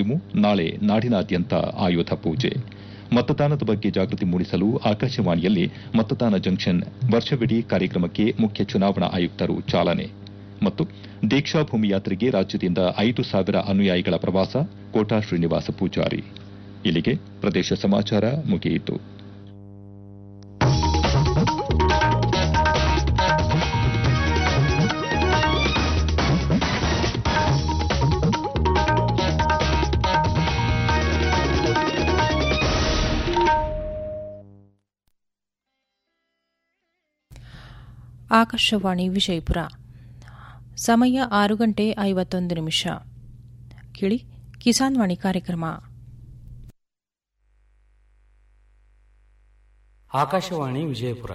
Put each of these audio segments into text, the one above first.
Muslim ನಾಳೆ ನಾಡಿನಾದ್ಯಂತ ಆಯುಧ ಪೂಜೆ ಮತದಾನದ ಬಗ್ಗೆ ಜಾಗೃತಿ ಮೂಡಿಸಲು ಆಕಾಶವಾಣಿಯಲ್ಲಿ ಮತದಾನ ಜಂಕ್ಷನ್ ವರ್ಷವಿಡೀ ಕಾರ್ಯಕ್ರಮಕ್ಕೆ ಮುಖ್ಯ ಚುನಾವಣಾ ಆಯುಕ್ತರು ಚಾಲನೆ ಮತ್ತು ದೀಕ್ಷಾಭೂಮಿ ಯಾತ್ರೆಗೆ ರಾಜ್ಯದಿಂದ ಐದು ಸಾವಿರ ಅನುಯಾಯಿಗಳ ಪ್ರವಾಸ ಕೋಟಾ ಶ್ರೀನಿವಾಸ ಪೂಜಾರಿ ಇಲ್ಲಿಗೆ ಪ್ರದೇಶ ಸಮಾಚಾರ ಮುಗಿಯಿತು ಆಕಾಶವಾಣಿ ವಿಜಯಪುರ ಸಮಯ ಆರು ಗಂಟೆ ಐವತ್ತೊಂದು ನಿಮಿಷ ಕೇಳಿ ಕಿಸಾನ್ ವಾಣಿ ಕಾರ್ಯಕ್ರಮ ಆಕಾಶವಾಣಿ ವಿಜಯಪುರ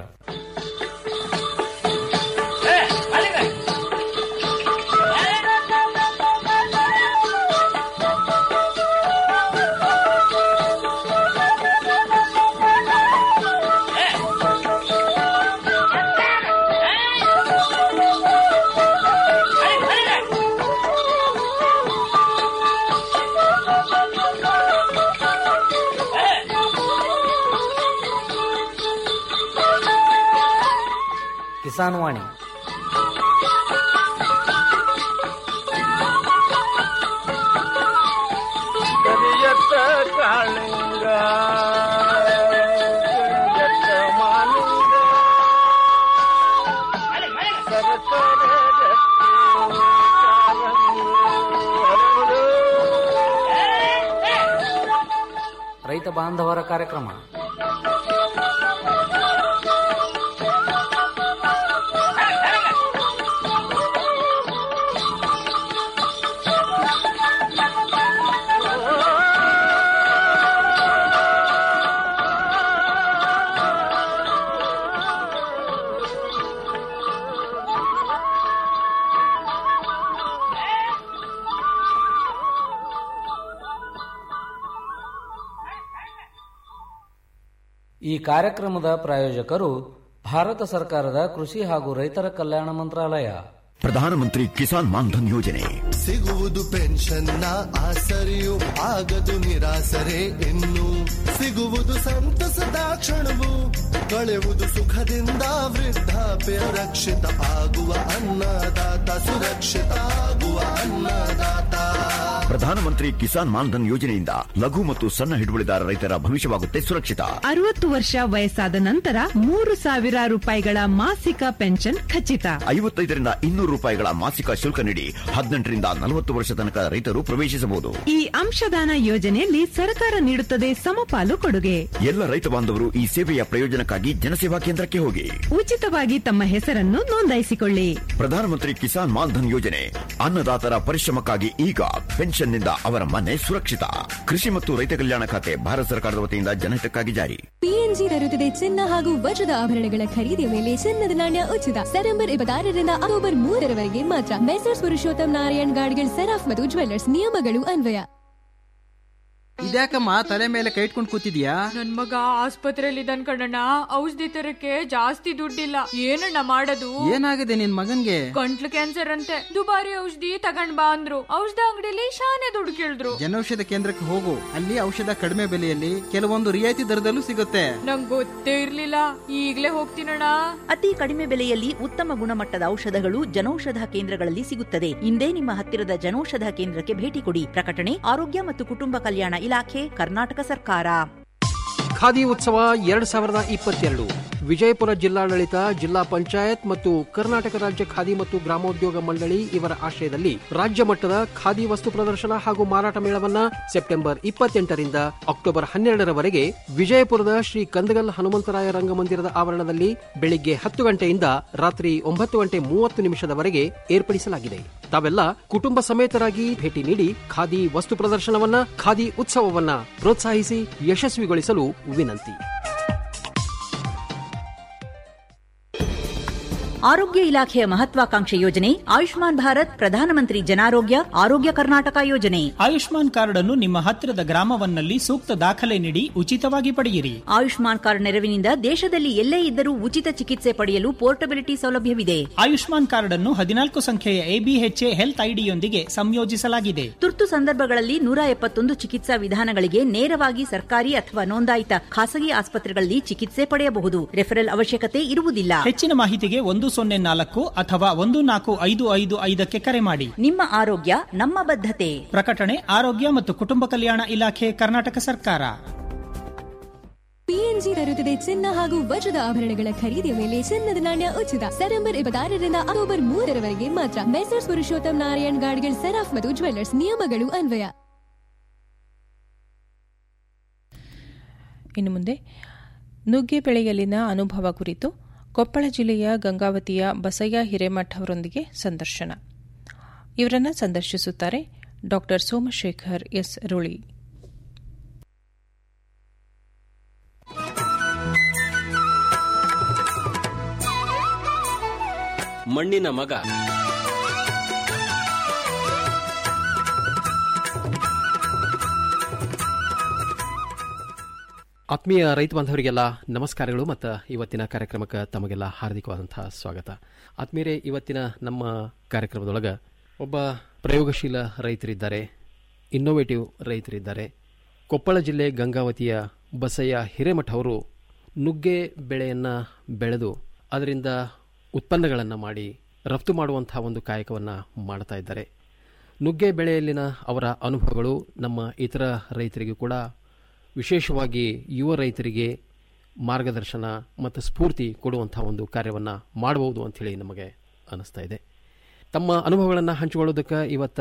ಕಿಸಾನ್ ವಾಣಿ ಕರಿಯತ್ತ ಕಾಳಿಂಗ ಕರಿಯತ್ತ ಮಾಲಿಂಗ ಸರಸರ ರಕ್ತಿ ಕಾರಂಗಿ ಹರಡು. ರೈತ ಬಾಂಧವರ ಕಾರ್ಯಕ್ರಮ ಈ ಕಾರ್ಯಕ್ರಮದ ಪ್ರಾಯೋಜಕರು ಭಾರತ ಸರ್ಕಾರದ ಕೃಷಿ ಹಾಗೂ ರೈತರ ಕಲ್ಯಾಣ ಮಂತ್ರಾಲಯ ಪ್ರಧಾನಮಂತ್ರಿ ಕಿಸಾನ್ ಮಾನ್ಧನ್ ಯೋಜನೆ ಸಿಗುವುದು ಪೆನ್ಷನ್ನ ಆಸರೆಯು ಆಗದು ನಿರಾಸರೆ ಇನ್ನು ಸಿಗುವುದು ಸಂತಸದ ಕ್ಷಣವು ಕಳೆಯುವುದು ಸುಖದಿಂದ ವೃದ್ಧಾಪ್ಯ ರಕ್ಷಿತ ಆಗುವ ಅನ್ನದಾತ ಸುರಕ್ಷಿತ ಆಗುವ ಅನ್ನದಾತ ಪ್ರಧಾನಮಂತ್ರಿ ಕಿಸಾನ್ ಮಾನ್ಧನ್ ಯೋಜನೆಯಿಂದ ಲಘು ಮತ್ತು ಸಣ್ಣ ಹಿಡುವಳಿದಾರ ರೈತರ ಭವಿಷ್ಯವಾಗುತ್ತೆ ಸುರಕ್ಷಿತ ಅರವತ್ತು ವರ್ಷ ವಯಸ್ಸಾದ ನಂತರ ಮೂರು ಸಾವಿರ ರೂಪಾಯಿಗಳ ಮಾಸಿಕ ಪೆನ್ಷನ್ ಖಚಿತ ಐವತ್ತೈದರಿಂದ ಇನ್ನೂರು ರೂಪಾಯಿಗಳ ಮಾಸಿಕ ಶುಲ್ಕ ನೀಡಿ ಹದಿನೆಂಟರಿಂದ ನಲವತ್ತು ವರ್ಷ ತನಕ ರೈತರು ಪ್ರವೇಶಿಸಬಹುದು ಈ ಅಂಶದಾನ ಯೋಜನೆಯಲ್ಲಿ ಸರ್ಕಾರ ನೀಡುತ್ತದೆ ಸಮಪಾಲು ಕೊಡುಗೆ ಎಲ್ಲ ರೈತ ಬಾಂಧವರು ಈ ಸೇವೆಯ ಪ್ರಯೋಜನಕ್ಕಾಗಿ ಜನಸೇವಾ ಕೇಂದ್ರಕ್ಕೆ ಹೋಗಿ ಉಚಿತವಾಗಿ ತಮ್ಮ ಹೆಸರನ್ನು ನೋಂದಾಯಿಸಿಕೊಳ್ಳಿ ಪ್ರಧಾನಮಂತ್ರಿ ಕಿಸಾನ್ ಮಾನ್ಧನ್ ಯೋಜನೆ ಅನ್ನದಾತರ ಪರಿಶ್ರಮಕ್ಕಾಗಿ ಈಗ ಪೆನ್ಷನ್ನಿಂದ ಅವರ ಮನೆ ಸುರಕ್ಷಿತ ಕೃಷಿ ಮತ್ತು ರೈತ ಕಲ್ಯಾಣ ಖಾತೆ ಭಾರತ ಸರ್ಕಾರದ ವತಿಯಿಂದ ಜನಹಿತಕ್ಕಾಗಿ ಜಾರಿ ಪಿಎನ್ಜಿ ತರುತ್ತದೆ ಚಿನ್ನ ಹಾಗೂ ವಜ್ರದ ಆಭರಣಗಳ ಖರೀದಿಯ ಮೇಲೆ ಚಿನ್ನದ ನಾಣ್ಯ ಉಚಿತ ಸೆಪ್ಟೆಂಬರ್ ಇಪ್ಪತ್ತಾರರಿಂದ ಅಕ್ಟೋಬರ್ ಮೂರರವರೆಗೆ ಮಾತ್ರ ಮೆಸರ್ಸ್ ಪುರುಷೋತ್ತಮ್ ನಾರಾಯಣ್ ಗಾಡ್ಗಿಲ್ ಸೆರಾಫ್ ಮತ್ತು ಜ್ವೆಲ್ಲರ್ಸ್ ನಿಯಮಗಳು ಅನ್ವಯ ಇದ್ಯಾಕಮ್ಮ ತಲೆ ಮೇಲೆ ಕೈ ಇಟ್ಕೊಂಡು ಕೂತಿದ್ಯಾ ನನ್ ಮಗ ಆಸ್ಪತ್ರೆಯಲ್ಲಿ ಇದ್ದಾನ್ ಕಣಣ್ಣ ಔಷಧಿ ತರಕ್ಕೆ ಜಾಸ್ತಿ ದುಡ್ಡಿಲ್ಲ ಏನಣ್ಣ ಮಾಡೋದು ಏನಾಗಿದೆ ನಿನ್ ಮಗನ್ಗೆ ಗಂಟ್ಲು ಕ್ಯಾನ್ಸರ್ ಅಂತೆ ದುಬಾರಿ ಔಷಧಿ ತಗೊಂಡ್ ಬಾ ಅಂದ್ರು ಔಷಧ ಅಂಗಡಿಲಿ ಶಾನೆ ದುಡ್ಡು ಕೇಳಿದ್ರು ಜನೌಷಧ ಕೇಂದ್ರಕ್ಕೆ ಹೋಗು ಅಲ್ಲಿ ಔಷಧ ಕಡಿಮೆ ಬೆಲೆಯಲ್ಲಿ ಕೆಲವೊಂದು ರಿಯಾಯಿತಿ ದರದಲ್ಲೂ ಸಿಗುತ್ತೆ ನಂಗ್ ಗೊತ್ತೇ ಇರ್ಲಿಲ್ಲ ಈಗ್ಲೇ ಹೋಗ್ತೀನಣ್ಣ ಅತಿ ಕಡಿಮೆ ಬೆಲೆಯಲ್ಲಿ ಉತ್ತಮ ಗುಣಮಟ್ಟದ ಔಷಧಗಳು ಜನೌಷಧ ಕೇಂದ್ರಗಳಲ್ಲಿ ಸಿಗುತ್ತದೆ ಇಂದೇ ನಿಮ್ಮ ಹತ್ತಿರದ ಜನೌಷಧ ಕೇಂದ್ರಕ್ಕೆ ಭೇಟಿ ಕೊಡಿ ಪ್ರಕಟಣೆ ಆರೋಗ್ಯ ಮತ್ತು ಕುಟುಂಬ ಕಲ್ಯಾಣ ಇಲಾಖೆ ಕರ್ನಾಟಕ ಸರ್ಕಾರ ಖಾದಿ ಉತ್ಸವ ಎರಡ್ ಸಾವಿರದ ಇಪ್ಪತ್ತೆರಡು ವಿಜಯಪುರ ಜಿಲ್ಲಾಡಳಿತ ಜಿಲ್ಲಾ ಪಂಚಾಯತ್ ಮತ್ತು ಕರ್ನಾಟಕ ರಾಜ್ಯ ಖಾದಿ ಮತ್ತು ಗ್ರಾಮೋದ್ಯೋಗ ಮಂಡಳಿ ಇವರ ಆಶ್ರಯದಲ್ಲಿ ರಾಜ್ಯ ಮಟ್ಟದ ಖಾದಿ ವಸ್ತು ಪ್ರದರ್ಶನ ಹಾಗೂ ಮಾರಾಟ ಮೇಳವನ್ನ ಸೆಪ್ಟೆಂಬರ್ ಇಪ್ಪತ್ತೆಂಟರಿಂದ ಅಕ್ಟೋಬರ್ ಹನ್ನೆರಡರವರೆಗೆ ವಿಜಯಪುರದ ಶ್ರೀ ಕಂದಗಲ್ ಹನುಮಂತರಾಯ ರಂಗಮಂದಿರದ ಆವರಣದಲ್ಲಿ ಬೆಳಿಗ್ಗೆ ಹತ್ತು ಗಂಟೆಯಿಂದ ರಾತ್ರಿ ಒಂಬತ್ತು ಗಂಟೆ ಮೂವತ್ತು ನಿಮಿಷದವರೆಗೆ ಏರ್ಪಡಿಸಲಾಗಿದೆ ತಾವೆಲ್ಲ ಕುಟುಂಬ ಸಮೇತರಾಗಿ ಭೇಟಿ ನೀಡಿ ಖಾದಿ ವಸ್ತು ಪ್ರದರ್ಶನವನ್ನ ಖಾದಿ ಉತ್ಸವವನ್ನ ಪ್ರೋತ್ಸಾಹಿಸಿ ಯಶಸ್ವಿಗೊಳಿಸಲು ವಿನಂತಿ ಆರೋಗ್ಯ ಇಲಾಖೆಯ ಮಹತ್ವಾಕಾಂಕ್ಷೆ ಯೋಜನೆ ಆಯುಷ್ಮಾನ್ ಭಾರತ್ ಪ್ರಧಾನಮಂತ್ರಿ ಜನಾರೋಗ್ಯ ಆರೋಗ್ಯ ಕರ್ನಾಟಕ ಯೋಜನೆ ಆಯುಷ್ಮಾನ್ ಕಾರ್ಡ್ ಅನ್ನು ನಿಮ್ಮ ಹತ್ತಿರದ ಗ್ರಾಮವನ್ನಲ್ಲಿ ಸೂಕ್ತ ದಾಖಲೆ ನೀಡಿ ಉಚಿತವಾಗಿ ಪಡೆಯಿರಿ ಆಯುಷ್ಮಾನ್ ಕಾರ್ಡ್ ನೆರವಿನಿಂದ ದೇಶದಲ್ಲಿ ಎಲ್ಲೇ ಇದ್ದರೂ ಉಚಿತ ಚಿಕಿತ್ಸೆ ಪಡೆಯಲು ಪೋರ್ಟಬಿಲಿಟಿ ಸೌಲಭ್ಯವಿದೆ ಆಯುಷ್ಮಾನ್ ಕಾರ್ಡ್ ಅನ್ನು ಹದಿನಾಲ್ಕು ಸಂಖ್ಯೆಯ ಎಬಿಎಚ್ಎ ಹೆಲ್ತ್ ಐಡಿಯೊಂದಿಗೆ ಸಂಯೋಜಿಸಲಾಗಿದೆ ತುರ್ತು ಸಂದರ್ಭಗಳಲ್ಲಿ ನೂರ ಎಪ್ಪತ್ತೊಂದು ಚಿಕಿತ್ಸಾ ವಿಧಾನಗಳಿಗೆ ನೇರವಾಗಿ ಸರ್ಕಾರಿ ಅಥವಾ ನೋಂದಾಯಿತ ಖಾಸಗಿ ಆಸ್ಪತ್ರೆಗಳಲ್ಲಿ ಚಿಕಿತ್ಸೆ ಪಡೆಯಬಹುದು ರೆಫರಲ್ ಅವಶ್ಯಕತೆ ಇರುವುದಿಲ್ಲ ಹೆಚ್ಚಿನ ಮಾಹಿತಿಗೆ ಒಂದು ಸೊನ್ನೆ ನಾಲ್ಕು ಅಥವಾ ಒಂದು ನಾಲ್ಕು ಐದು ಐದು ಐದಕ್ಕೆ ಕರೆ ಮಾಡಿ ನಿಮ್ಮ ಆರೋಗ್ಯ ನಮ್ಮ ಬದ್ಧತೆ ಪ್ರಕಟಣೆ ಆರೋಗ್ಯ ಮತ್ತು ಕುಟುಂಬ ಕಲ್ಯಾಣ ಇಲಾಖೆ ಕರ್ನಾಟಕ ಸರ್ಕಾರ ಪಿಎನ್ಜಿ ತರುತ್ತದೆ ಚಿನ್ನ ಹಾಗೂ ವಜ್ರದ ಆಭರಣಗಳ ಖರೀದಿಯ ಮೇಲೆ ಚಿನ್ನದ ನಾಣ್ಯ ಉಚಿತ ಸೆಪ್ಟೆಂಬರ್ ಇಪ್ಪತ್ತಾರರಿಂದ ಅಕ್ಟೋಬರ್ ಮೂರರವರೆಗೆ ಮಾತ್ರ ಮೆಸರ್ಸ್ ಪುರುಷೋತ್ತಮ್ ನಾರಾಯಣ್ ಗಾಡ್ಗಿಲ್ ಸೆರಾಫ್ ಮತ್ತು ಜ್ವೆಲ್ಲರ್ಸ್ ನಿಯಮಗಳು ಅನ್ವಯ ಇನ್ನು ಮುಂದೆ ನುಗ್ಗೆ ಬೆಳೆಯಲ್ಲಿನ ಅನುಭವ ಕುರಿತು ಕೊಪ್ಪಳ ಜಿಲ್ಲೆಯ ಗಂಗಾವತಿಯ ಬಸಯ್ಯ ಹಿರೇಮಠ್ ಅವರೊಂದಿಗೆ ಸಂದರ್ಶನ ಇವರನ್ನು ಸಂದರ್ಶಿಸುತ್ತಾರೆ ಡಾ ಸೋಮಶೇಖರ್ ಎಸ್ ರುಳಿ ಮಣ್ಣಿನ ಮಗ ಆತ್ಮೀಯ ರೈತ ಬಾಂಧವರಿಗೆಲ್ಲ ನಮಸ್ಕಾರಗಳು ಮತ್ತು ಇವತ್ತಿನ ಕಾರ್ಯಕ್ರಮಕ್ಕೆ ತಮಗೆಲ್ಲ ಹಾರ್ದಿಕವಾದಂತಹ ಸ್ವಾಗತ ಆತ್ಮೀಯರೇ ಇವತ್ತಿನ ನಮ್ಮ ಕಾರ್ಯಕ್ರಮದೊಳಗೆ ಒಬ್ಬ ಪ್ರಯೋಗಶೀಲ ರೈತರಿದ್ದಾರೆ ಇನ್ನೋವೇಟಿವ್ ರೈತರಿದ್ದಾರೆ ಕೊಪ್ಪಳ ಜಿಲ್ಲೆ ಗಂಗಾವತಿಯ ಬಸಯ್ಯ ಹಿರೇಮಠ ಅವರು ನುಗ್ಗೆ ಬೆಳೆಯನ್ನು ಬೆಳೆದು ಅದರಿಂದ ಉತ್ಪನ್ನಗಳನ್ನು ಮಾಡಿ ರಫ್ತು ಮಾಡುವಂತಹ ಒಂದು ಕಾಯಕವನ್ನು ಮಾಡ್ತಾ ಇದ್ದಾರೆ ನುಗ್ಗೆ ಬೆಳೆಯಲ್ಲಿನ ಅವರ ಅನುಭವಗಳು ನಮ್ಮ ಇತರ ರೈತರಿಗೂ ಕೂಡ ವಿಶೇಷವಾಗಿ ಯುವ ರೈತರಿಗೆ ಮಾರ್ಗದರ್ಶನ ಮತ್ತು ಸ್ಫೂರ್ತಿ ಕೊಡುವಂಥ ಒಂದು ಕಾರ್ಯವನ್ನು ಮಾಡಬಹುದು ಅಂಥೇಳಿ ನಮಗೆ ಅನ್ನಿಸ್ತಾ ಇದೆ ತಮ್ಮ ಅನುಭವಗಳನ್ನು ಹಂಚಿಕೊಳ್ಳೋದಕ್ಕೆ ಇವತ್ತ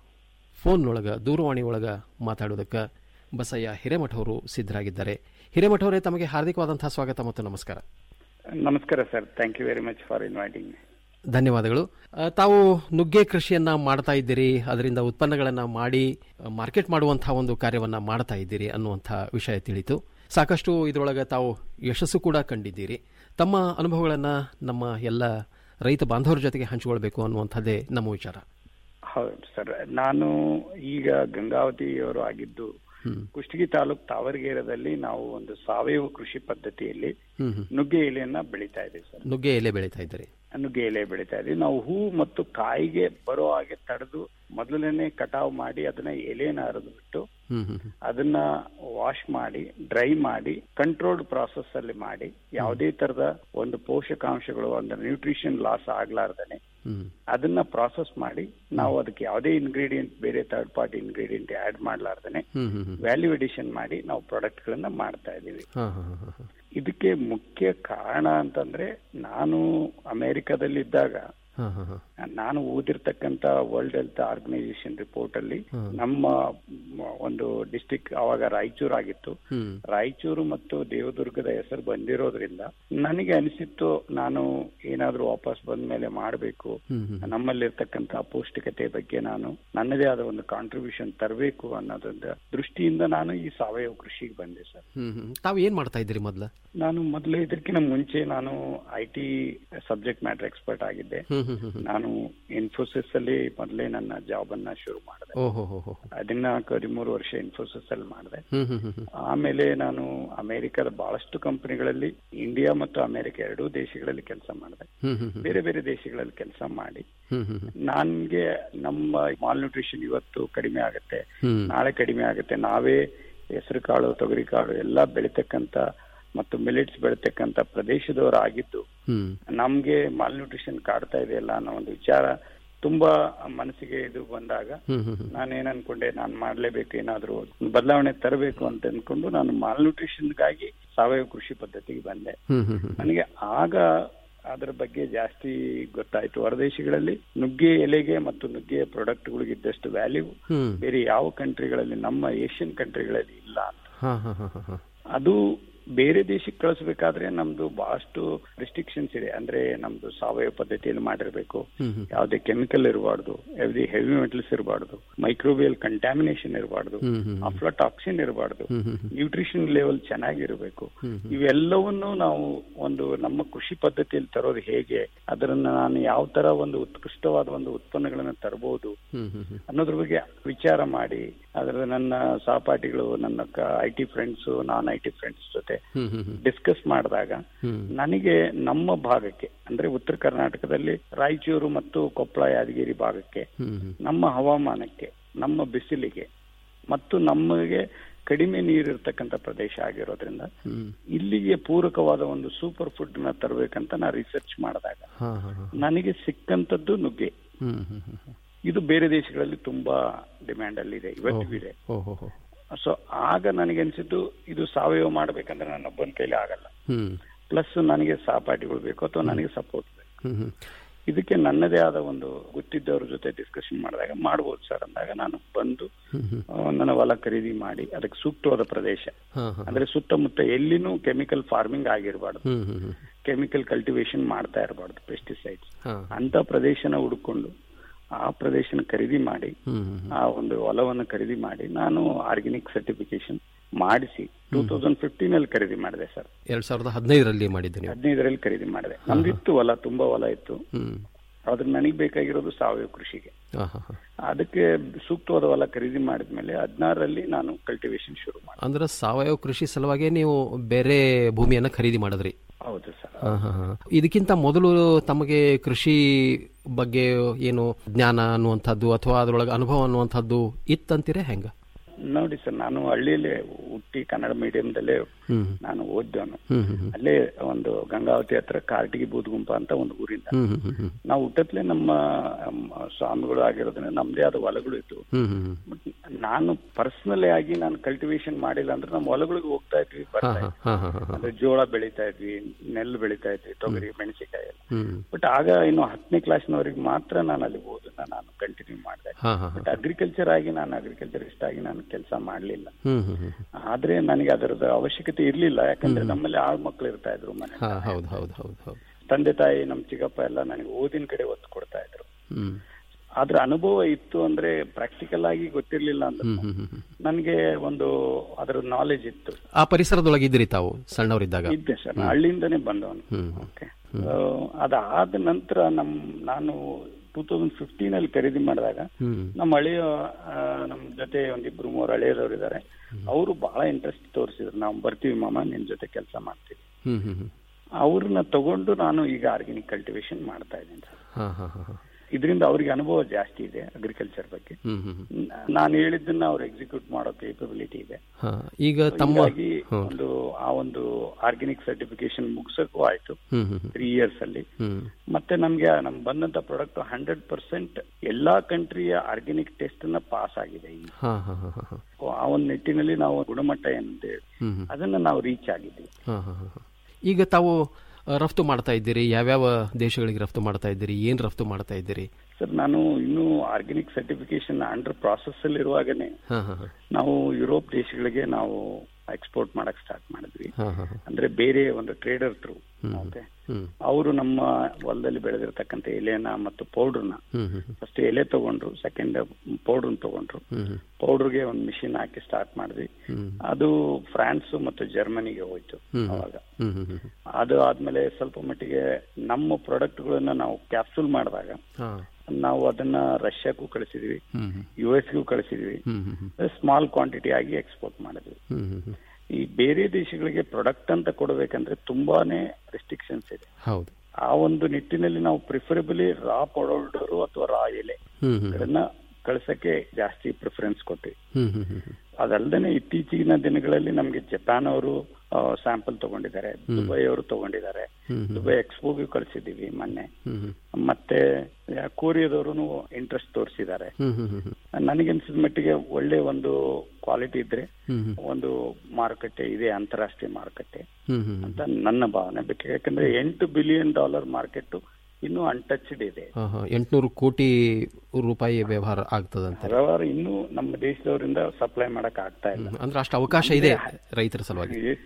ಫೋನ್ನೊಳಗೆ ದೂರವಾಣಿ ಒಳಗೆ ಮಾತಾಡೋದಕ್ಕೆ ಬಸಯ್ಯ ಹಿರೇಮಠ ಅವರು ಸಿದ್ಧರಾಗಿದ್ದಾರೆ ಹಿರೇಮಠ ಅವರೇ ತಮಗೆ ಹಾರ್ದಿಕವಾದಂತಹ ಸ್ವಾಗತ ಮತ್ತು ನಮಸ್ಕಾರ ನಮಸ್ಕಾರ sir thank you very much for inviting me ಧನ್ಯವಾದಗಳು ಆ, ತಾವು ನುಗ್ಗೆ ಕೃಷಿಯನ್ನ ಮಾಡ್ತಾ ಇದ್ದೀರಿ ಅದರಿಂದ ಉತ್ಪನ್ನಗಳನ್ನು ಮಾಡಿ ಆ, ಮಾರ್ಕೆಟ್ ಮಾಡುವಂತಹ ಒಂದು ಕಾರ್ಯವನ್ನ ಮಾಡ್ತಾ ಇದ್ದೀರಿ ಅನ್ನುವಂಥ ವಿಷಯ ತಿಳಿತು ಸಾಕಷ್ಟು ಇದರೊಳಗೆ ತಾವು ಯಶಸ್ಸು ಕೂಡ ಕಂಡಿದ್ದೀರಿ ತಮ್ಮ ಅನುಭವಗಳನ್ನು ನಮ್ಮ ಎಲ್ಲ ರೈತ ಬಾಂಧವರ ಜೊತೆಗೆ ಹಂಚಿಕೊಳ್ಬೇಕು ಅನ್ನುವಂಥದ್ದೇ ನಮ್ಮ ವಿಚಾರ ಹೌದು ಸರ್ ನಾನು ಈಗ ಗಂಗಾವತಿಯವರು ಆಗಿದ್ದು ಕುಷ್ಟಗಿ ತಾಲೂಕ್ ತಾವರಗೇರದಲ್ಲಿ ನಾವು ಒಂದು ಸಾವಯವ ಕೃಷಿ ಪದ್ಧತಿಯಲ್ಲಿ ಹ್ಮ್ ಹ್ಮ್. ನುಗ್ಗೆ ಎಲೆಯನ್ನ ಬೆಳೀತಾ ಇದ್ದೀವಿ ಸರ್ ನುಗ್ಗೆ ಎಲೆ ಬೆಳೀತಾ ಇದ್ದೀರಿ ನುಗ್ಗೆ ಎಲೆ ಬೆಳೀತಾ ಇದ್ದೀವಿ ನಾವು ಹೂ ಮತ್ತು ಕಾಯಿಗೆ ಬರೋ ಹಾಗೆ ತಡೆದು ಮೊದಲನೇ ಕಟಾವು ಮಾಡಿ ಅದನ್ನ ಎಲೆನ ಹರಿದು ಬಿಟ್ಟು ಹ್ಮ್ ಹ್ಮ್ ಹ್ಮ್. ಅದನ್ನ ವಾಶ್ ಮಾಡಿ ಡ್ರೈ ಮಾಡಿ ಕಂಟ್ರೋಲ್ಡ್ ಪ್ರಾಸೆಸ್ ಅಲ್ಲಿ ಮಾಡಿ ಯಾವುದೇ ತರದ ಒಂದು ಪೋಷಕಾಂಶಗಳು ಅಂದ್ರೆ ನ್ಯೂಟ್ರಿಷನ್ ಲಾಸ್ ಆಗ್ಲಾರ್ದೇನೆ ಹ್ಮ್ ಅದನ್ನ ಪ್ರಾಸೆಸ್ ಮಾಡಿ ನಾವು ಅದಕ್ಕೆ ಯಾವುದೇ ಇಂಗ್ರೀಡಿಯೆಂಟ್ ಬೇರೆ ಥರ್ಡ್ ಪಾರ್ಟಿ ಇಂಗ್ರೀಡಿಯೆಂಟ್ ಆಡ್ ಮಾಡ್ಲಾರ್ದೇನೆ ಹ್ಮ್ ಹ್ಮ್ ಹ್ಮ್. ವ್ಯಾಲ್ಯೂ ಎಡಿಷನ್ ಮಾಡಿ ನಾವು ಪ್ರಾಡಕ್ಟ್ ಗಳನ್ನ ಮಾಡ್ತಾ ಇದೀವಿ ಹಾ ಹಾ ಹಾ ಹಾ ಇದಕ್ಕೆ ಮುಖ್ಯ ಕಾರಣ ಅಂತಂದ್ರೆ ನಾನು ಅಮೆರಿಕದಲ್ಲಿದ್ದಾಗ ಹಾ ಹಾ ಹಾ ನಾನು ಓದಿರ್ತಕ್ಕಂತ ವರ್ಲ್ಡ್ ಹೆಲ್ತ್ ಆರ್ಗನೈಸೇಷನ್ ರಿಪೋರ್ಟ್ ಅಲ್ಲಿ ಹ್ಮ್. ನಮ್ಮ ಮ- ಒಂದು ಡಿಸ್ಟಿಕ್ ಅವಾಗ ರಾಯಚೂರು ಆಗಿತ್ತು ಹ್ಮ್ ರಾಯಚೂರು ಮತ್ತು ದೇವದುರ್ಗದ ಹೆಸರು ಬಂದಿರೋದ್ರಿಂದ ನನಗೆ ಅನಿಸಿತ್ತು ನಾನು ಏನಾದ್ರೂ ವಾಪಸ್ ಬಂದ ಮೇಲೆ ಮಾಡಬೇಕು ಹ್ಮ್ ಹ್ಮ್. ನಮ್ಮಲ್ಲಿರ್ತಕ್ಕಂಥ ಅಪೌಷ್ಟಿಕತೆ ಬಗ್ಗೆ ನಾನು ನನ್ನದೇ ಆದ ಒಂದು ಕಾಂಟ್ರಿಬ್ಯೂಷನ್ ತರಬೇಕು ಅನ್ನೋದೊಂದು ದೃಷ್ಟಿಯಿಂದ ನಾನು ಈ ಸಾವಯವ ಕೃಷಿಗೆ ಬಂದೆ ಸರ್ ಹ್ಮ್ ಹ್ಮ್. ತಾವು ಏನ್ ಮಾಡ್ತಾ ಇದ್ದೀರಿ ಮೊದ್ಲು ನಾನು ಮೊದಲೇ ಇದಕ್ಕಿಂತ ಮುಂಚೆ ನಾನು I T subject matter expert ಆಗಿದ್ದೆ ಹ್ಮ್ ಹ್ಮ್ ಹ್ಮ್ ಹ್ಮ್. ನಾನು ಇನ್ಫೋಸಿಸ್ ಅಲ್ಲಿ ಮೊದಲೇ ನನ್ನ ಜಾಬ್ ಅನ್ನ ಶುರು ಮಾಡಿದೆ ಓಹೋ ಹೋ ಹೋ ಹದಿನಾಲ್ಕು ಹದಿಮೂರು ವರ್ಷ ಇನ್ಫೋಸಿಸ್ ಅಲ್ಲಿ ಮಾಡಿದೆ ಹ್ಮ್ ಹ್ಮ್ ಹ್ಮ್ ಹ್ಮ್. ಆಮೇಲೆ ನಾನು ಅಮೆರಿಕದ ಬಹಳಷ್ಟು ಕಂಪನಿಗಳಲ್ಲಿ ಇಂಡಿಯಾ ಮತ್ತು ಅಮೆರಿಕ ಎರಡೂ ದೇಶಗಳಲ್ಲಿ ಕೆಲಸ ಮಾಡಿದೆ ಹ್ಮ್ ಹ್ಮ್ ಹ್ಮ್. ಬೇರೆ ಬೇರೆ ದೇಶಗಳಲ್ಲಿ ಕೆಲಸ ಮಾಡಿ ಹ್ಮ್ ಹ್ಮ್ ಹ್ಮ್. ನನ್ಗೆ ನಮ್ಮ ಮಾಲ್ ನ್ಯೂಟ್ರಿಷನ್ ಇವತ್ತು ಕಡಿಮೆ ಆಗುತ್ತೆ ಹ್ಮ್. ನಾಳೆ ಕಡಿಮೆ ಆಗುತ್ತೆ ನಾವೇ ಹೆಸರು ಕಾಳು ತೊಗರಿ ಕಾಳು ಎಲ್ಲ ಬೆಳಿತಕ್ಕಂತ ಮತ್ತು ಮಿಲೆಟ್ಸ್ ಬೆಳಿತಕ್ಕಂತ ಪ್ರದೇಶದವರಾಗಿದ್ದು ಹ್ಮ್ ನಮ್ಗೆ ಮಾಲ್ ನ್ಯೂಟ್ರಿಷನ್ ಕಾಡ್ತಾ ಇದೆಯಲ್ಲ ಅನ್ನೋ ಒಂದು ವಿಚಾರ ತುಂಬಾ ಮನಸ್ಸಿಗೆ ಇದು ಬಂದಾಗ ಹ್ಮ್ ಹ್ಮ್ ಹ್ಮ್. ನಾನೇನ್ ಅನ್ಕೊಂಡೆ ನಾನ್ ಮಾಡ್ಲೇಬೇಕು ಏನಾದ್ರೂ ಒಂದು ಬದಲಾವಣೆ ತರಬೇಕು ಅಂತ ಅನ್ಕೊಂಡು ನಾನು ಮಾಲ್ ನ್ಯೂಟ್ರಿಷನ್ಗಾಗಿ ಸಾವಯವ ಕೃಷಿ ಪದ್ಧತಿಗೆ ಬಂದೆ ಹ್ಮ್ ಹ್ಮ್ ಹ್ಮ್. ನನಗೆ ಆಗ ಅದರ ಬಗ್ಗೆ ಜಾಸ್ತಿ ಗೊತ್ತಾಯ್ತು ಹೊರದೇಶಗಳಲ್ಲಿ ನುಗ್ಗೆ ಎಲೆಗೆ ಮತ್ತು ನುಗ್ಗೆ ಪ್ರಾಡಕ್ಟ್ಗಳಿಗೆ ಇದ್ದಷ್ಟು ವ್ಯಾಲ್ಯೂ ಹ್ಮ್. ಬೇರೆ ಯಾವ ಕಂಟ್ರಿಗಳಲ್ಲಿ ನಮ್ಮ ಏಷ್ಯನ್ ಕಂಟ್ರಿಗಳಲ್ಲಿ ಇಲ್ಲ ಅಂತ ಹಾ ಹಾ ಹಾ ಹಾ ಹಾ. ಅದು ಬೇರೆ ದೇಶಕ್ಕೆ ಕಳಿಸ್ಬೇಕಾದ್ರೆ ನಮ್ದು ಬಹಳಷ್ಟು ರಿಸ್ಟ್ರಿಕ್ಷನ್ಸ್ ಇದೆ ಅಂದ್ರೆ ನಮ್ದು ಸಾವಯವ ಪದ್ಧತಿಯಲ್ಲಿ ಮಾಡಿರ್ಬೇಕು ಯಾವುದೇ ಕೆಮಿಕಲ್ ಇರಬಾರ್ದು ಯಾವುದೇ ಹೆವಿ ಮೆಟಲ್ಸ್ ಇರಬಾರ್ದು ಮೈಕ್ರೋಬಿಯಲ್ ಕಂಟ್ಯಾಮಿನೇಷನ್ ಇರಬಾರ್ದು ಅಫ್ಲಟಾಕ್ಸಿನ್ ಇರಬಾರ್ದು ನ್ಯೂಟ್ರಿಷನ್ ಲೆವೆಲ್ ಚೆನ್ನಾಗಿರಬೇಕು ಇವೆಲ್ಲವನ್ನು ನಾವು ಒಂದು ನಮ್ಮ ಕೃಷಿ ಪದ್ಧತಿಯಲ್ಲಿ ತರೋದು ಹೇಗೆ ಅದರನ್ನ ನಾನು ಯಾವ ತರ ಒಂದು ಉತ್ಕೃಷ್ಟವಾದ ಒಂದು ಉತ್ಪನ್ನಗಳನ್ನ ತರಬಹುದು ಅನ್ನೋದ್ರ ಬಗ್ಗೆ ವಿಚಾರ ಮಾಡಿ ಅದರ ನನ್ನ ಸಹಪಾಠಿಗಳು ನನ್ನ ಐ ಟಿ ಫ್ರೆಂಡ್ಸ್ ನಾನ್ ಐ ಟಿ ಫ್ರೆಂಡ್ಸ್ ಜೊತೆ ಡಿಸ್ಕಸ್ ಮಾಡಿದಾಗ ನನಗೆ ನಮ್ಮ ಭಾಗಕ್ಕೆ ಅಂದ್ರೆ ಉತ್ತರ ಕರ್ನಾಟಕದಲ್ಲಿ ರಾಯಚೂರು ಮತ್ತು ಕೊಪ್ಪಳ ಯಾದಗಿರಿ ಭಾಗಕ್ಕೆ ನಮ್ಮ ಹವಾಮಾನಕ್ಕೆ ನಮ್ಮ ಬಿಸಿಲಿಗೆ ಮತ್ತು ನಮಗೆ ಕಡಿಮೆ ನೀರಿರ್ತಕ್ಕಂಥ ಪ್ರದೇಶ ಆಗಿರೋದ್ರಿಂದ ಇಲ್ಲಿಗೆ ಪೂರಕವಾದ ಒಂದು ಸೂಪರ್ ಫುಡ್ ನ ತರಬೇಕಂತ ನಾ ರಿಸರ್ಚ್ ಮಾಡಿದಾಗ ನನಗೆ ಸಿಕ್ಕಂತದ್ದು ನುಗ್ಗೆ ಇದು ಬೇರೆ ದೇಶಗಳಲ್ಲಿ ತುಂಬಾ ಡಿಮ್ಯಾಂಡ್ ಅಲ್ಲಿ ಇದೆ ಇವತ್ತಿಗೂ ಇದೆ ಸೊ ಆಗ ನನಗೆ ಅನ್ಸಿದ್ದು ಇದು ಸಾವಯವ ಮಾಡ್ಬೇಕಂದ್ರೆ ನನ್ನ ಒಬ್ಬನ ಕೈಲಿ ಆಗಲ್ಲ ಪ್ಲಸ್ ನನಗೆ ಸಹಪಾಠಿಗಳು ಬೇಕು ಅಥವಾ ನನಗೆ ಸಪೋರ್ಟ್ ಬೇಕು ಇದಕ್ಕೆ ನನ್ನದೇ ಆದ ಒಂದು ಗೊತ್ತಿದ್ದವ್ರ ಜೊತೆ ಡಿಸ್ಕಷನ್ ಮಾಡಿದಾಗ ಮಾಡ್ಬೋದು ಸರ್ ಅಂದಾಗ ನಾನು ಬಂದು ಆ, ನನ್ನ ಹೊಲ ಖರೀದಿ ಮಾಡಿ ಅದಕ್ಕೆ ಸೂಕ್ತವಾದ ಪ್ರದೇಶ ಅಂದ್ರೆ ಸುತ್ತಮುತ್ತ ಎಲ್ಲಿನೂ ಕೆಮಿಕಲ್ ಫಾರ್ಮಿಂಗ್ ಆಗಿರಬಾರ್ದು ಕೆಮಿಕಲ್ ಕಲ್ಟಿವೇಶನ್ ಮಾಡ್ತಾ ಇರಬಾರ್ದು ಪೆಸ್ಟಿಸೈಡ್ಸ್ ಅಂತ ಪ್ರದೇಶನ ಹುಡುಕೊಂಡು ಆ ಪ್ರದೇಶನ ಖರೀದಿ ಮಾಡಿ ಆ ಒಂದು ಹೊಲವನ್ನು ಖರೀದಿ ಮಾಡಿ ನಾನು ಆರ್ಗ್ಯಾನಿಕ್ ಸರ್ಟಿಫಿಕೇಶನ್ ಮಾಡಿಸಿ ಟೂ ತೌಸಂಡ್ ಫಿಫ್ಟೀನ್ ಅಲ್ಲಿ ಖರೀದಿ ಮಾಡಿದೆ ಸರ್ ಎರಡ್ ಸಾವಿರದ ಹದಿನೈದರಲ್ಲಿ ಮಾಡಿದ್ದು ನೀವು ಹದಿನೈದರಲ್ಲಿ ಖರೀದಿ ಮಾಡಿದೆ ನಮ್ದಿತ್ತು ಹೊಲ ತುಂಬಾ ಹೊಲ ಇತ್ತು ಹ್ಮ್ ಆದ್ರೆ ನನಗೆ ಬೇಕಾಗಿರೋದು ಸಾವಯವ ಕೃಷಿಗೆ ಹಾ, ಹಾ, ಹಾ. ಅದಕ್ಕೆ ಸೂಕ್ತವಾದ ಹೊಲ ಖರೀದಿ ಮಾಡಿದ್ಮೇಲೆ ಹದಿನಾರರಲ್ಲಿ ನಾನು ಕಲ್ಟಿವೇಶನ್ ಶುರು ಮಾಡಿದೆ ಅಂದ್ರೆ ಸಾವಯವ ಕೃಷಿ ಸಲುವಾಗಿ ನೀವು ಬೇರೆ ಭೂಮಿಯನ್ನ ಖರೀದಿ ಮಾಡಿದ್ರಿ ಹೌದು ಸರ್ ಹಾ, ಹಾ, ಹಾ. ಇದಕ್ಕಿಂತ ಮೊದಲು ತಮಗೆ ಕೃಷಿ ಬಗ್ಗೆ ಏನು ಜ್ಞಾನ ಅನ್ನುವಂಥದ್ದು ಅಥವಾ ಅದರೊಳಗೆ ಅನುಭವ ಅನ್ನುವಂಥದ್ದು ಇತ್ತಂತೀರೇ ಹೆಂಗ ನೋಡಿ ಸರ್ ನಾನು ಹಳ್ಳಿಯಲ್ಲೇ ಹುಟ್ಟಿ ಕನ್ನಡ ಮೀಡಿಯಂದಲ್ಲೇ ಹ್ಮ್ ನಾನು ಓದ್ದವನು ಹ್ಮ್ ಹ್ಮ್ ಹ್ಮ್. ಅಲ್ಲೇ ಒಂದು ಗಂಗಾವತಿ ಹತ್ರ ಕಾರ್ಟಿಗಿ ಬೂದ್ಗುಂಪ ಅಂತ ಒಂದು ಊರಿಂದ ಹ್ಮ್ ಹ್ಮ್ ಹ್ಮ್ ಹ್ಮ್. ನಾವು ಹುಟ್ಟತ್ಲೆ ನಮ್ಮ ಅಮ್, ಸ್ವಾಮಿಗಳು ಆಗಿರೋದ್ರಿಂದ ನಮ್ದೇ ಆದ ಹೊಲಗಳು ಇತ್ತು ಹ್ಮ್ ಹ್ಮ್ ಹ್ಮ್. ನಾನು ಪರ್ಸನಲ್ ಆಗಿ ನಾನು ಕಲ್ಟಿವೇಶನ್ ಮಾಡಿಲ್ಲ ಅಂದ್ರೆ ನಮ್ಮ ಹೊಲಗಳಿಗೆ ಹೋಗ್ತಾ ಇದ್ವಿ ಹಾ, ಬರ್ತಾ ಹಾ, ಇದ್ವಿ ಹಾ, ಹಾ, ಹಾ, ಹಾ. ಅಂದ್ರೆ ಜೋಳ ಬೆಳಿತಾ ಇದ್ವಿ ನೆಲ್ಲು ಬೆಳಿತಾ ಇದ್ವಿ ತೊಗರಿ ಮೆಣಸಿನಕಾಯಿ ಎಲ್ಲ ಹ್ಮ್. ಬಟ್ ಆಗ ಇನ್ನು ಹತ್ತನೇ ಕ್ಲಾಸ್ನವರೆಗೆ ಮಾತ್ರ ನಾನು ಅಲ್ಲಿ ಓದನ್ನ ನಾನು ಕಂಟಿನ್ಯೂ ಮಾಡಿದೆ ಹಾ, ಹಾ, ಹಾ. ಬಟ್ ಅಗ್ರಿಕಲ್ಚರ್ ಆಗಿ ನಾನು ಅಗ್ರಿಕಲ್ಚರಿಸ್ಟ್ ಆಗಿ ನಾನು ಕೆಲಸ ಮಾಡಲಿಲ್ಲ ಹ್ಮ್ ಹ್ಮ್ ಹ್ಮ್. ಆದ್ರೆ ನನಗೆ ಅದರದ ಅವಶ್ಯಕತೆ ಇರ್ಲಿಲ್ಲ ಯಾಕಂದ್ರೆ ನಮ್ಮಲ್ಲಿ ಆಳ್ ಮಕ್ಳು ಇರ್ತಾ ಇದ್ರು ಮನೆ ಹಾ ಹೌದು ಹೌದು ಹೌದು ಹೌದು ತಂದೆ ತಾಯಿ ನಮ್ ಚಿಕ್ಕಪ್ಪ ಎಲ್ಲ ನನಗೆ ಓದಿನ ಕಡೆ ಒತ್ತು ಕೊಡ್ತಾ ಇದ್ರು ಹ್ಮ್ ಆದ್ರ ಅನುಭವ ಇತ್ತು ಅಂದ್ರೆ ಪ್ರಾಕ್ಟಿಕಲ್ ಆಗಿ ಗೊತ್ತಿರ್ಲಿಲ್ಲ ಅಂದ್ರೆ ಹ್ಮ್ ಹ್ಮ್ ಹ್ಮ್ ಹ್ಮ್. ನನಗೆ ಒಂದು ಅದರ ನಾಲೆಜ್ ಇತ್ತು ಆ ಪರಿಸರದೊಳಗೆ ಇದ್ರಿ ತಾವು ಸಣ್ಣವರಿದ್ದಾಗ ಇದ್ದೆ ಸರ್ ಹಳ್ಳಿಯಿಂದನೇ ಬಂದವನು ಹ್ಮ್ ಓಕೆ ಅದಾದ ನಂತರ ನಮ್ ನಾನು ಟೂ ತೌಸಂಡ್ ಫಿಫ್ಟೀನ್ ಅಲ್ಲಿ ಖರೀದಿ ಮಾಡಿದಾಗ ಹ್ಮ್ ನಮ್ಮ ಹಳೆಯ ಆ, ನಮ್ ಜೊತೆ ಒಂದಿಬ್ರು ಮೂರು ಹಳೆಯದವ್ರು ಇದ್ದಾರೆ ಅವರು ಬಹಳ ಇಂಟ್ರೆಸ್ಟ್ ತೋರಿಸಿದ್ರು ನಾವು ಬರ್ತೀವಿ ಮಾಮ ನಿನ್ ಜೊತೆ ಕೆಲಸ ಮಾಡ್ತೀವಿ ಹ್ಮ್ ಹ್ಮ್ ಹ್ಮ್. ಅವ್ರನ್ನ ತಗೊಂಡು ನಾನು ಈಗ ಆರ್ಗ್ಯಾನಿಕ್ ಕಲ್ಟಿವೇಶನ್ ಮಾಡ್ತಾ ಇದ್ದೀನಿ ಸರ್ ಹಾ ಹಾ ಹಾ ಹಾ. ಇದರಿಂದ ಅವ್ರಿಗೆ ಅನುಭವ ಜಾಸ್ತಿ ಇದೆ ಅಗ್ರಿಕಲ್ಚರ್ ಬಗ್ಗೆ ಹ್ಮ್ ಹ್ಮ್ ಹ್ಮ್. ನ- ನಾನು ಹೇಳಿದ್ದನ್ನ ಅವ್ರು ಎಕ್ಸಿಕ್ಯೂಟ್ ಮಾಡೋ ಕೇಪಬಿಲಿಟಿ ಇದೆ ಹಾ ಈಗ ತಮ್ಮ ಹೀಗಾಗಿ ಹ್ಮ್. ಒಂದು ಆ ಒಂದು ಆರ್ಗ್ಯಾನಿಕ್ ಸರ್ಟಿಫಿಕೇಶನ್ ಮುಗಿಸಕ್ಕೂ ಆಯ್ತು ಹ್ಮ್ ಹ್ಮ್ ಹ್ಮ್. ತ್ರೀ ಇಯರ್ಸ್ ಅಲ್ಲಿ ಹ್ಮ್ ಮತ್ತೆ ನಮ್ಗೆ ನಮ್ ಬಂದಂತ ಪ್ರಾಡಕ್ಟ್ ಹಂಡ್ರೆಡ್ ಪರ್ಸೆಂಟ್ ಎಲ್ಲಾ ಕಂಟ್ರಿಯ ಆರ್ಗ್ಯಾನಿಕ್ ಟೆಸ್ಟ್ ನ ಪಾಸ್ ಆಗಿದೆ ಈಗ ಹಾ ಹಾ ಹಾ ಹಾ ಹಾ. ಆ ಒಂದು ನಿಟ್ಟಿನಲ್ಲಿ ನಾವು ಗುಣಮಟ್ಟ ಏನಂತ ಹ್ಮ್ ಹ್ಮ್. ಅದನ್ನ ನಾವು ರೀಚ್ ಆಗಿದ್ದೀವಿ ಹಾ ಹಾ ಹಾ ಹಾ. ಈಗ ತಾವು ಆ, ರಫ್ತು ಮಾಡ್ತಾ ಇದ್ದೀರಿ ಯಾವ್ಯಾವ ದೇಶಗಳಿಗೆ ರಫ್ತು ಮಾಡ್ತಾ ಇದ್ದೀರಿ ಏನ್ ರಫ್ತು ಮಾಡ್ತಾ ಇದ್ದೀರಿ ಸರ್ ನಾನು ಇನ್ನೂ ಆರ್ಗ್ಯಾನಿಕ್ ಸರ್ಟಿಫಿಕೇಶನ್ ಅಂಡರ್ ಪ್ರಾಸೆಸ್ ಅಲ್ಲಿ ಇರುವಾಗನೇ ಹಾ ಹಾ ಹಾ. ನಾವು ಯುರೋಪ್ ದೇಶಗಳಿಗೆ ನಾವು ಎಕ್ಸ್ಪೋರ್ಟ್ ಮಾಡಕ್ ಸ್ಟಾರ್ಟ್ ಮಾಡಿದ್ವಿ ಹಾ ಹಾ ಹಾ. ಅಂದ್ರೆ ಬೇರೆ ಒಂದು trader through hmm. Okay hmm ಅವರು ನಮ್ಮ ಹೊಲದಲ್ಲಿ ಬೆಳೆದಿರ್ತಕ್ಕಂಥ ಎಲೆನ ಮತ್ತು ಪೌಡರ್ನ ಹ್ಮ್ ಹ್ಮ್ ಹ್ಮ್. ಫಸ್ಟ್ ಎಲೆ ತಗೊಂಡ್ರು ಸೆಕೆಂಡ್ ಪೌಡರ್ ತಗೊಂಡ್ರು ಹ್ಮ್ ಹ್ಮ್. ಪೌಡರ್ಗೆ ಒಂದು ಮಿಷಿನ್ ಹಾಕಿ ಸ್ಟಾರ್ಟ್ ಮಾಡಿದ್ವಿ ಹ್ಮ್. ಅದು ಫ್ರಾನ್ಸ್ ಮತ್ತು ಜರ್ಮನಿಗೆ ಹೋಯ್ತು ಹ್ಮ್. ಅವಾಗ ಹ್ಮ್ ಹ್ಮ್ ಹ್ಮ್. ಅದು ಆದ್ಮೇಲೆ ಸ್ವಲ್ಪ ಮಟ್ಟಿಗೆ ನಮ್ಮ ಪ್ರಾಡಕ್ಟ್ಗಳನ್ನ ನಾವು ಕ್ಯಾಪ್ಸೂಲ್ ಮಾಡಿದಾಗ ಹಾ. ನಾವು ಅದನ್ನ ರಷ್ಯಾಕ್ಕೂ ಕಳಿಸಿದ್ವಿ ಹ್ಮ್ ಹ್ಮ್. ಯು ಎಸ್ಗೂ ಕಳಿಸಿದ್ವಿ ಹ್ಮ್ ಹ್ಮ್ ಹ್ಮ್. ಸ್ಮಾಲ್ ಕ್ವಾಂಟಿಟಿ ಆಗಿ ಎಕ್ಸ್ಪೋರ್ಟ್ ಮಾಡಿದ್ವಿ ಹ್ಮ್ ಹ್ಮ್ ಹ್ಮ್. ಈ ಬೇರೆ ದೇಶಗಳಿಗೆ ಪ್ರಾಡಕ್ಟ್ ಅಂತ ಕೊಡಬೇಕಂದ್ರೆ ತುಂಬಾನೇ ರೆಸ್ಟ್ರಿಕ್ಷನ್ಸ್ ಇದೆ ಹೌದು ಆ ಒಂದು ನಿಟ್ಟಿನಲ್ಲಿ ನಾವು ಪ್ರಿಫರಬಲಿ ರಾ ಪೌಡರ್ ಅಥವಾ ರಾ ಎಲೆ ಹ್ಮ್ ಹ್ಮ್. ಗಳನ್ನ ಕಳ್ಸಕ್ಕೆ ಜಾಸ್ತಿ ಪ್ರಿಫರೆನ್ಸ್ ಕೊಟ್ಟಿವಿ ಹ್ಮ್ ಹ್ಮ್ ಹ್ಮ್ ಹ್ಮ್. ಅದಲ್ದೇನೆ ಇತ್ತೀಚಿನ ದಿನಗಳಲ್ಲಿ ನಮ್ಗೆ ಜಪಾನ್ ಅವರು ಸ್ಯಾಂಪಲ್ ತಗೊಂಡಿದ್ದಾರೆ ಹ್ಮ್. ದುಬೈ ಅವರು ತಗೊಂಡಿದ್ದಾರೆ ಹ್ಮ್ ಹ್ಮ್. ದುಬೈ ಎಕ್ಸ್ಪೋಗೆ ಕಳಿಸಿದೀವಿ ಮೊನ್ನೆ ಹ್ಮ್ ಹ್ಮ್. ಮತ್ತೆ ಕೊರಿಯಾದವರು ಇಂಟ್ರೆಸ್ಟ್ ತೋರಿಸಿದ್ದಾರೆ ಹ್ಮ್ ಹ್ಮ್ ಹ್ಮ್ ಹ್ಮ್. ನನಗನ್ಸಿದ ಮಟ್ಟಿಗೆ ಒಳ್ಳೆ ಒಂದು ಕ್ವಾಲಿಟಿ ಇದ್ರೆ ಹ್ಮ್ ಹ್ಮ್. ಒಂದು ಮಾರುಕಟ್ಟೆ ಇದೆ ಅಂತಾರಾಷ್ಟ್ರೀಯ ಮಾರುಕಟ್ಟೆ ಹ್ಮ್ ಹ್ಮ್ ಹ್ಮ್. ಅಂತ ನನ್ನ ಭಾವನೆ ಬೇಕು ಯಾಕಂದ್ರೆ ಎಂಟು ಬಿಲಿಯನ್ ಡಾಲರ್ ಮಾರ್ಕೆಟ್ ಇನ್ನೂ ಅನ್ಟಚ್ಡ್ ಇದೆ ಹಾ ಹಾ ಎಂಟ್ನೂರು ಕೋಟಿ ರೂಪಾಯಿ ವ್ಯವಹಾರ ಆಗ್ತದಂತೆ ವ್ಯವಹಾರ ಇನ್ನೂ ನಮ್ಮ ದೇಶದವರಿಂದ ಸಪ್ಲೈ ಮಾಡಕ್ ಆಗ್ತಾ ಇಲ್ಲ ಅಂದ್ರೆ ಅಷ್ಟು ಅವಕಾಶ ಇದೆ ರೈತರ ಸಲುವಾಗಿ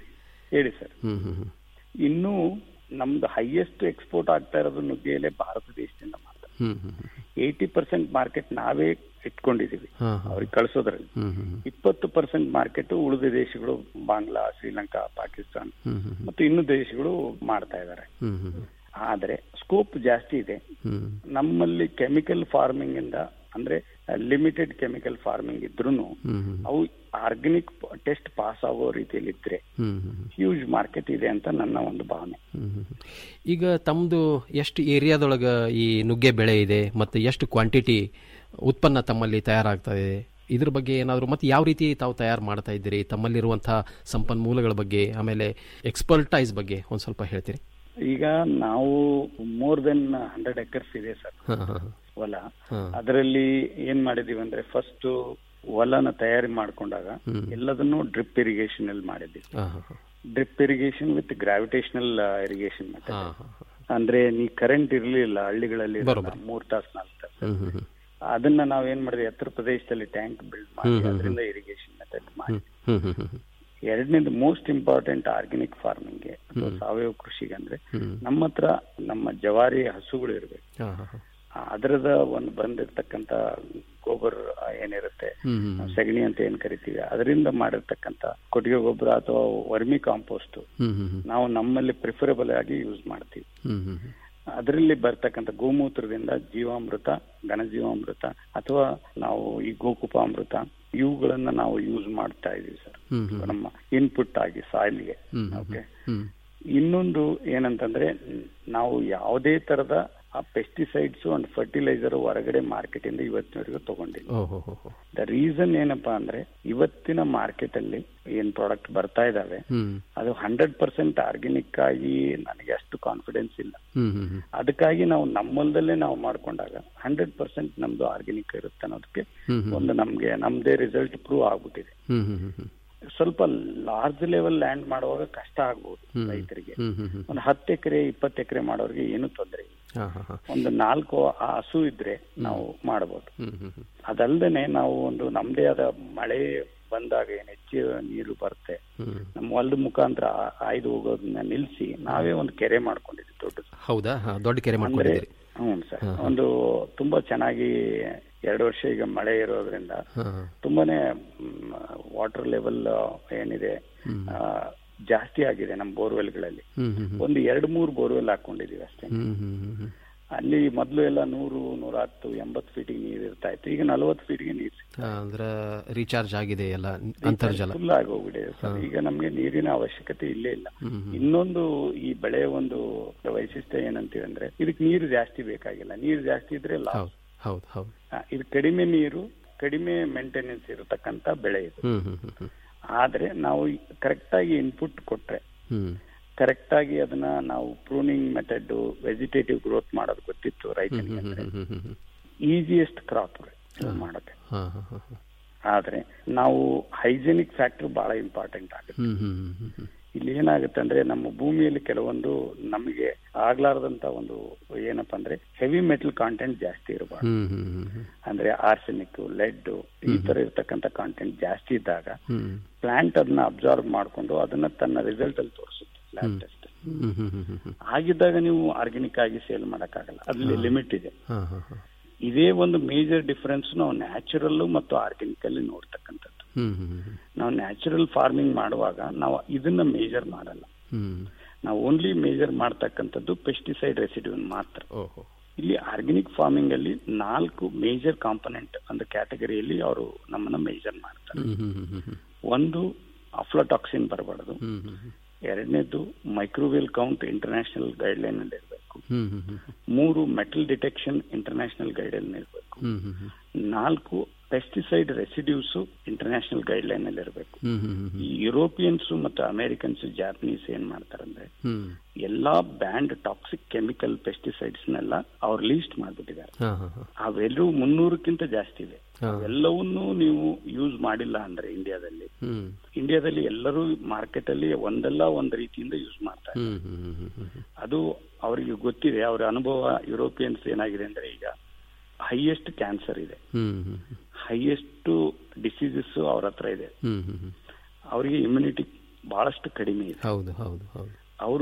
ಹೇಳಿ ಸರ್ ಹ್ಮ್ ಹ್ಮ್ ಹ್ಮ್. ಇನ್ನು ನಮ್ದು ಹೈಯೆಸ್ಟ್ ಎಕ್ಸ್ಪೋರ್ಟ್ ಆಗ್ತಾ ಇರೋದು ನುಗ್ಗೆ ಎಲೆ ಭಾರತ ದೇಶದಿಂದ ಮಾತ್ರ ಹ್ಮ್ ಹ್ಮ್ ಹ್ಮ್. ಏಯ್ಟಿ ಪರ್ಸೆಂಟ್ ಮಾರ್ಕೆಟ್ ನಾವೇ ಇಟ್ಕೊಂಡಿದೀವಿ ಹಾ, ಹಾ. ಅವ್ರಿಗೆ ಕಳ್ಸೋದ್ರಲ್ಲಿ ಹ್ಮ್ ಹ್ಮ್ ಹ್ಮ್. ಇಪ್ಪತ್ತು ಪರ್ಸೆಂಟ್ ಮಾರ್ಕೆಟ್ ಉಳಿದ ದೇಶಗಳು ಬಾಂಗ್ಲಾ ಶ್ರೀಲಂಕಾ ಪಾಕಿಸ್ತಾನ್ ಹ್ಮ್ ಹ್ಮ್ ಹ್ಮ್. ಮತ್ತು ಇನ್ನು ದೇಶಗಳು ಮಾಡ್ತಾ ಇದ್ದಾರೆ ಹ್ಮ್ ಹ್ಮ್ ಹ್ಮ್. ಆದ್ರೆ ಸ್ಕೋಪ್ ಜಾಸ್ತಿ ಇದೆ ಹ್ಮ್. ನಮ್ಮಲ್ಲಿ ಕೆಮಿಕಲ್ ಫಾರ್ಮಿಂಗ್ ಇಂದ ಅಂದ್ರೆ ಲಿಮಿಟೆಡ್ ಕೆಮಿಕಲ್ ಫಾರ್ಮಿಂಗ್ ಇದ್ರೂ ಹ್ಮ್ ಹ್ಮ್. ಅವು ಆರ್ಗ್ಯಾನಿಕ್ ಟೆಸ್ಟ್ ಪಾಸ್ ಆಗೋ ರೀತಿಯಲ್ಲಿ ಇದ್ರೆ ಹ್ಮ್ ಹ್ಮ್ ಹ್ಮ್. ಹ್ಯೂಜ್ ಮಾರ್ಕೆಟ್ ಇದೆ ಅಂತ ನನ್ನ ಒಂದು ಭಾವನೆ ಹ್ಮ್ ಹ್ಮ್ ಹ್ಮ್. ಈಗ ತಮ್ಮದು ಎಷ್ಟು ಏರಿಯಾದೊಳಗೆ ಈ ನುಗ್ಗೆ ಬೆಳೆ ಇದೆ ಮತ್ತು ಎಷ್ಟು ಕ್ವಾಂಟಿಟಿ ಉತ್ಪನ್ನ ತಮ್ಮಲ್ಲಿ ತಯಾರಾಗ್ತಾ ಇದೆ ಇದ್ರ ಬಗ್ಗೆ ಏನಾದರೂ ಮತ್ತು ಯಾವ ರೀತಿ ತಾವು ತಯಾರು ಮಾಡ್ತಾ ಇದ್ದೀರಿ ತಮ್ಮಲ್ಲಿರುವಂತಹ ಸಂಪನ್ಮೂಲಗಳ ಬಗ್ಗೆ ಆಮೇಲೆ ಎಕ್ಸ್ಪರ್ಟೈಸ್ ಬಗ್ಗೆ ಒಂದು ಸ್ವಲ್ಪ ಹೇಳ್ತೀರಿ ಈಗ ನಾವು ಮೋರ್ ದೆನ್ ಹಂಡ್ರೆಡ್ ಎಕರ್ಸ್ ಇದೆ ಸರ್ ಹಾಂ ಹಾಂ ಹೊಲ ಹಾಂ ಅದರಲ್ಲಿ ಏನ್ ಮಾಡಿದೀವಿ ಅಂದ್ರೆ ಫಸ್ಟ್ ಹೊಲನ ತಯಾರಿ ಮಾಡ್ಕೊಂಡಾಗ ಹ್ಮ್. ಎಲ್ಲದನ್ನು ಡ್ರಿಪ್ ಇರಿಗೇಷನ್ ಅಲ್ಲಿ ಮಾಡಿದ್ವಿ ಹಾಂ ಹಾಂ drip irrigation with gravitational irrigation method ಹಾಂ ಹಾಂ ಅಂದ್ರೆ ನೀ ಕರೆಂಟ್ ಇರ್ಲಿಲ್ಲ ಹಳ್ಳಿಗಳಲ್ಲಿ ಇರಲ್ಲ, ಬರೋಬ್ಬರಿ. ಮೂರ್ ತಾಸು ನಾಲ್ಕು ತಾಸು ಹ್ಮ್ ಹ್ಮ್ ಹ್ಮ್. ಅದನ್ನ ನಾವ್ ಏನ್ ಮಾಡಿದ್ವಿ ಎತ್ತರ ಪ್ರದೇಶದಲ್ಲಿ ಟ್ಯಾಂಕ್ ಬಿಲ್ಡ್ ಮಾಡಿ ಹ್ಮ್, ಹ್ಮ್, ಅದರಿಂದ ಇರಿಗೇಷನ್ ಮೆಥಡ್ ಮಾಡಿ ಹ್ಮ್ ಹ್ಮ್ ಹ್ಮ್ ಹ್ಮ್. ಎರಡನೇದು ಮೋಸ್ಟ್ ಇಂಪಾರ್ಟೆಂಟ್ ಆರ್ಗ್ಯಾನಿಕ್ ಫಾರ್ಮಿಂಗ್ ಅಥವಾ ಸಾವಯವ ಕೃಷಿಗೆ ಅಂದ್ರೆ ಹ್ಮ್. ನಮ್ಮ ಹತ್ರ ನಮ್ಮ ಜವಾರಿ ಹಸುಗಳು ಇರ್ಬೇಕು ಹಾಂ ಹಾಂ ಹಾಂ ಅದರದ ಒಂದು ಬಂದಿರ್ತಕ್ಕಂತ ಗೊಬ್ಬರ ಏನಿರುತ್ತೆ ಹ್ಮ್ ಹ್ಮ್ ನಾವು ಸಗಣಿ ಅಂತ ಏನ್ ಕರಿತೀವಿ ಅದರಿಂದ ಮಾಡಿರ್ತಕ್ಕಂತ ಕೊಟ್ಟಿಗೆ ಗೊಬ್ಬರ ಅಥವಾ ವರ್ಮಿ ಕಾಂಪೋಸ್ಟ್ ಹ್ಮ್ ಹ್ಮ್ ಹ್ಮ್. ನಾವು ನಮ್ಮಲ್ಲಿ ಪ್ರಿಫರಬಲ್ ಆಗಿ ಯೂಸ್ ಮಾಡ್ತೀವಿ ಹ್ಮ್ ಹ್ಮ್ ಹ್ಮ್. ಅದರಲ್ಲಿ ಬರ್ತಕ್ಕಂಥ ಗೋಮೂತ್ರದಿಂದ ಜೀವಾಮೃತ ಘನಜೀವಾಮೃತ ಅಥವಾ ನಾವು ಈ ಗೋಕುಪಾಮೃತ ಇವುಗಳನ್ನ ನಾವು ಯೂಸ್ ಮಾಡ್ತಾ ಇದೀವಿ ಸರ್ ಹ್ಮ್ ಹ್ಮ್. ನಮ್ಮ ಇನ್ಪುಟ್ ಆಗಿ ಸಾಯಿಲ್ಗೆ ಹ್ಮ್ ಹ್ಮ್ ಓಕೆ ಹ್ಮ್. ಇನ್ನೊಂದು ಏನಂತಂದ್ರೆ ನಾವು ಯಾವುದೇ ತರದ ಆ ಪೆಸ್ಟಿಸೈಡ್ಸ್ ಅಂಡ್ ಫರ್ಟಿಲೈಸರ್ ಹೊರಗಡೆ ಮಾರ್ಕೆಟ್ ಇಂದ ಇವತ್ತಿನವರೆಗೂ ತಗೊಂಡಿಲ್ಲ ಓ ಹೋ ಹೋ ಹೋ. ದ ರೀಸನ್ ಏನಪ್ಪಾ ಅಂದ್ರೆ ಇವತ್ತಿನ ಮಾರ್ಕೆಟ್ ಅಲ್ಲಿ ಏನ್ ಪ್ರಾಡಕ್ಟ್ ಬರ್ತಾ ಇದಾವೆ ಹ್ಮ್ ಅದು ಹಂಡ್ರೆಡ್ ಪರ್ಸೆಂಟ್ ಆರ್ಗ್ಯಾನಿಕ್ ಆಗಿ ನನಗೆ ಅಷ್ಟು ಕಾನ್ಫಿಡೆನ್ಸ್ ಇಲ್ಲ ಹ್ಮ್ ಹ್ಮ್ ಹ್ಮ್. ಅದಕ್ಕಾಗಿ ನಾವು ನಮ್ಮಲ್ದಲ್ಲೇ ನಾವು ಮಾಡ್ಕೊಂಡಾಗ ಹಂಡ್ರೆಡ್ ಪರ್ಸೆಂಟ್ ನಮ್ದು ಆರ್ಗ್ಯಾನಿಕ್ ಇರುತ್ತೆ ಅನ್ನೋದಕ್ಕೆ ಹ್ಮ್ ಹ್ಮ್. ಒಂದು ನಮ್ಗೆ ನಮ್ದೇ ರಿಸಲ್ಟ್ ಪ್ರೂವ್ ಆಗ್ಬಿಟ್ಟಿದೆ ಹ್ಮ್ ಹ್ಮ್ ಹ್ಮ್ ಹ್ಮ್. ಸ್ವಲ್ಪ ಲಾರ್ಜ್ ಲೆವೆಲ್ ಲ್ಯಾಂಡ್ ಮಾಡುವಾಗ ಕಷ್ಟ ಆಗ್ಬೋದು ಹ್ಮ್. ರೈತರಿಗೆ ಹ್ಮ್ ಹ್ಮ್ ಹ್ಮ್. ಒಂದು ಹತ್ತು ಎಕರೆ ಇಪ್ಪತ್ತು ಎಕರೆ ಮಾಡೋರಿಗೆ ಏನು ತೊಂದರೆ ಇಲ್ಲ ಹಾಂ ಹಾಂ ಹಾಂ. ಒಂದು ನಾಲ್ಕು ಆ ಹಸು ಇದ್ರೆ ನಾವು ಮಾಡಬಹುದು ಹ್ಮ್ ಹ್ಮ್ ಹ್ಮ್. ಅದಲ್ದೇನೆ ನಾವು ಒಂದು ನಮ್ದೇ ಆದ ಮಳೆ ಬಂದಾಗ ಏನ್ ಹೆಚ್ಚು ನೀರು ಬರುತ್ತೆ ಹ್ಮ್. ನಮ್ಮ ಹೊಲದ ಮುಖಾಂತರ ಆ- ಆಯ್ದು ಹೋಗೋದನ್ನ ನಿಲ್ಸಿ ನಾವೇ ಒಂದು ಕೆರೆ ಮಾಡ್ಕೊಂಡಿದ್ವಿ ದೊಡ್ಡದು ಹೌದಾ ಹಾಂ ದೊಡ್ಡ ಕೆರೆ ಅಂದ್ರೆ ಮಾಡ್ಕೊಂಡಿದ್ದೀರಿ ಹ್ಞೂ ಸರ್ ಹಾ, ಹಾ. ಒಂದು ತುಂಬಾ ಚೆನ್ನಾಗಿ ಎರಡು ವರ್ಷ ಈಗ ಮಳೆ ಇರೋದ್ರಿಂದ ಹಾಂ ಹಾಂ. ತುಂಬಾನೇ ವಾಟರ್ ಲೆವೆಲ್ ಏನಿದೆ ಹ್ಮ್. ಆ, ಜಾಸ್ತಿ ಆಗಿದೆ ನಮ್ಮ ಬೋರ್ವೆಲ್ಗಳಲ್ಲಿ ಹ್ಮ್ ಹ್ಮ್ ಹ್ಮ್. ಒಂದು ಎರಡು ಮೂರು ಬೋರ್ವೆಲ್ ಹಾಕೊಂಡಿದೀವಿ ಅಷ್ಟೇ ಹ್ಮ್ ಹ್ಮ್ ಹ್ಮ್ ಹ್ಮ್. ಅಲ್ಲಿ ಮೊದಲು ಎಲ್ಲ ನೂರು ನೂರ ಹತ್ತು ಎಂಬತ್ತು ಫೀಟಿಗೆ ನೀರು ಇರ್ತಾ ಇತ್ತು ಈಗ ನಲವತ್ತು ಫೀಟ್ಗೆ ನೀರು ಆ, ಅಂದ್ರೆ ರೀಚಾರ್ಜ್ ಆಗಿದೆ ಎಲ್ಲ ಅಂತರ್ಜಲ ಫುಲ್ ಆಗಿ ಹೋಗ್ಬಿಟ್ಟಿದೆ ಸರ್ ಹಾ. ಈಗ ನಮ್ಗೆ ನೀರಿನ ಅವಶ್ಯಕತೆ ಇಲ್ಲೇ ಇಲ್ಲ ಹ್ಮ್ ಹ್ಮ್. ಇನ್ನೊಂದು ಈ ಬೆಳೆಯ ಒಂದು ವೈಶಿಷ್ಟ್ಯ ಏನಂತೀವಿ ಅಂದ್ರೆ ಇದಕ್ಕೆ ನೀರು ಜಾಸ್ತಿ ಬೇಕಾಗಿಲ್ಲ ನೀರು ಜಾಸ್ತಿ ಇದ್ರೆ ಲಾಸ್ ಹೌದು ಹೌದು ಹೌದು ಇದು ಕಡಿಮೆ ನೀರು ಕಡಿಮೆ ಮೇಂಟೆನೆನ್ಸ್ ಇರತಕ್ಕಂತ ಬೆಳೆ ಇದು ಹ್ಮ್ ಹ್ಮ್ ಹ್ಮ್ ಹ್ಮ್. ಆದ್ರೆ ನಾವು ಕರೆಕ್ಟ್ ಆಗಿ ಇನ್ಪುಟ್ ಕೊಟ್ರೆ ಹ್ಮ್ ಕರೆಕ್ಟ್ ಆಗಿ ಅದನ್ನ ನಾವು ಪ್ರೂನಿಂಗ್ ಮೆಥಡ್ ವೆಜಿಟೇಟಿವ್ ಗ್ರೋತ್ ಮಾಡೋದು ಗೊತ್ತಿತ್ತು ಹ್ಮ್ ರೈತನಿಗೆ ಹ್ಮ್ ಅಂದ್ರೆ ಹ್ಮ್ ಹ್ಮ್ ಹ್ಮ್ ಹ್ಮ್. ಈಸಿಯೆಸ್ಟ್ ಕ್ರಾಪ್ ಮಾಡೋಕೆ ಹಾ, ಹಾ, ಹಾ, ಹಾ. ಆದ್ರೆ ನಾವು ಹೈಜೆನಿಕ್ ಫ್ಯಾಕ್ಟರ್ ಬಹಳ ಇಂಪಾರ್ಟೆಂಟ್ ಆಗುತ್ತೆ ಹ್ಮ್ ಹ್ಮ್ ಹ್ಮ್ ಹ್ಮ್ ಹ್ಮ್. ಇಲ್ಲಿ ಏನಾಗುತ್ತೆ ಅಂದ್ರೆ ನಮ್ಮ ಭೂಮಿಯಲ್ಲಿ ಕೆಲವೊಂದು ನಮಗೆ ಆಗ್ಲಾರ್ದಂತ ಒಂದು ಏನಪ್ಪಾ ಅಂದ್ರೆ ಹೆವಿ ಮೆಟಲ್ ಕಾಂಟೆಂಟ್ ಜಾಸ್ತಿ ಇರಬಾರ್ದು ಹ್ಮ್ ಹ್ಮ್ ಹ್ಮ್ ಹ್ಮ್. ಅಂದ್ರೆ ಆರ್ಸೆನಿಕ್ ಲೆಡ್ ಈ ತರ ಇರ್ತಕ್ಕಂಥ ಕಾಂಟೆಂಟ್ ಜಾಸ್ತಿ ಇದ್ದಾಗ ಹ್ಮ್ ಪ್ಲಾಂಟ್ ಅದನ್ನ ಅಬ್ಸಾರ್ವ್ ಮಾಡ್ಕೊಂಡು ಅದನ್ನ ತನ್ನ ರಿಸಲ್ಟ್ ಅಲ್ಲಿ ತೋರಿಸುತ್ತೆ ಲ್ಯಾಬ್ ಹ್ಮ್. ಟೆಸ್ಟ್ ಹ್ಮ್ ಹ್ಮ್ ಹ್ಮ್ ಹ್ಮ್ ಹ್ಮ್. ಹಾಗಿದ್ದಾಗ ನೀವು ಆರ್ಗ್ಯಾನಿಕ್ ಆಗಿ ಸೇಲ್ ಮಾಡಕ್ಕಾಗಲ್ಲ ಅದ್ರಲ್ಲಿ ಲಿಮಿಟ್ ಇದೆ ಹಾ, ಹಾ, ಹಾ. ಇದೇ ಒಂದು ಮೇಜರ್ ಡಿಫರೆನ್ಸ್ ನಾವು ನ್ಯಾಚುರಲ್ ಮತ್ತು ಆರ್ಗ್ಯಾನಿಕ್ ಅಲ್ಲಿ ನೋಡ್ತಕ್ಕಂಥದ್ದು ಹ್ಮ್ ಹ್ಮ್ ಹ್ಮ್ ಹ್ಮ್. ನಾವು ನ್ಯಾಚುರಲ್ ಫಾರ್ಮಿಂಗ್ ಮಾಡುವಾಗ ನಾವು ಇದನ್ನ ಮೇಜರ್ ಮಾಡಲ್ಲ ಹ್ಮ್ ನಾವು ಓನ್ಲಿ ಮೇಜರ್ ಮಾಡ್ತಕ್ಕಂಥದ್ದು ಪೆಸ್ಟಿಸೈಡ್ ರೆಸಿಡ್ಯೂ ಮಾತ್ರ ಓಹೋ ಇಲ್ಲಿ ಆರ್ಗ್ಯಾನಿಕ್ ಫಾರ್ಮಿಂಗ್ ಅಲ್ಲಿ ನಾಲ್ಕು ಮೇಜರ್ ಕಾಂಪೊನೆಂಟ್ ಒಂದು ಕ್ಯಾಟಗರಿಯಲ್ಲಿ ಅವರು ನಮ್ಮನ್ನ ಮೇಜರ್ ಮಾಡ್ತಾರೆ ಹ್ಮ್ ಹ್ಮ್ ಹ್ಮ್ ಹ್ಮ್ ಹ್ಮ್. ಒಂದು ಅಫ್ಲಟಾಕ್ಸಿನ್ ಬರಬಾರ್ದು ಹ್ಮ್ ಹ್ಮ್ ಹ್ಮ್. ಎರಡನೇದು microbial count international guideline ಅಲ್ಲಿ ಇರಬೇಕು ಹ್ಮ್ ಹ್ಮ್ ಹ್ಮ್ ಹ್ಮ್. ಮೂರು metal detection international guideline ಇರಬೇಕು ಹ್ಮ್ ಹ್ಮ್ ಹ್ಮ್. ನಾಲ್ಕು pesticide residues international guideline ಅಲ್ಲಿ ಇರಬೇಕು ಹ್ಮ್ ಹ್ಮ್ ಹ್ಮ್ ಈ ಯುರೋಪಿಯನ್ಸ್ ಮತ್ತು ಅಮೆರಿಕನ್ಸ್ ಜಾಪನೀಸ್ ಏನ್ ಮಾಡ್ತಾರಂದ್ರೆ ಹ್ಮ್. ಎಲ್ಲಾ ಬ್ಯಾಂಡ್ ಟಾಕ್ಸಿಕ್ ಕೆಮಿಕಲ್ ಪೆಸ್ಟಿಸೈಡ್ಸ್ ನೆಲ್ಲ ಅವ್ರು ಲೀಸ್ಟ್ ಮಾಡ್ಬಿಟ್ಟಿದ್ದಾರೆ ಹಾ, ಹಾ, ಹಾ. ಅವೆಲ್ಲವೂ ಮುನ್ನೂರಕ್ಕಿಂತ ಜಾಸ್ತಿ ಇದೆ ಹಾ. ಅವೆಲ್ಲವನ್ನೂ ನೀವು ಯೂಸ್ ಮಾಡಿಲ್ಲ ಅಂದ್ರೆ ಇಂಡಿಯಾದಲ್ಲಿ ಹ್ಮ್ ಇಂಡಿಯಾದಲ್ಲಿ ಎಲ್ಲರೂ ಮಾರ್ಕೆಟ್ ಅಲ್ಲಿ ಒಂದಲ್ಲ ಒಂದ್ ರೀತಿಯಿಂದ ಯೂಸ್ ಮಾಡ್ತಾರೆ ಹ್ಮ್ ಹ್ಮ್ ಹ್ಮ್ ಹ್ಮ್ ಹ್ಮ್ ಹ್ಮ್. ಅದು ಅವರಿಗೆ ಗೊತ್ತಿದೆ ಅವರ ಅನುಭವ ಯುರೋಪಿಯನ್ಸ್ ಏನಾಗಿದೆ ಅಂದ್ರೆ ಈಗ ಹೈಯೆಸ್ಟ್ ಕ್ಯಾನ್ಸರ್ ಇದೆ ಹ್ಮ್ ಹ್ಮ್ ಹ್ಮ್. ಹೈಯೆಸ್ಟ್ ಡಿಸೀಸಸ್ ಅವ್ರ ಹತ್ರ ಇದೆ ಹ್ಮ್ ಹ್ಮ್ ಹ್ಮ್. ಅವರಿಗೆ ಇಮ್ಯುನಿಟಿ ಬಹಳಷ್ಟು ಕಡಿಮೆ ಇದೆ ಹೌದು ಹೌದು ಹೌದು ಅವರು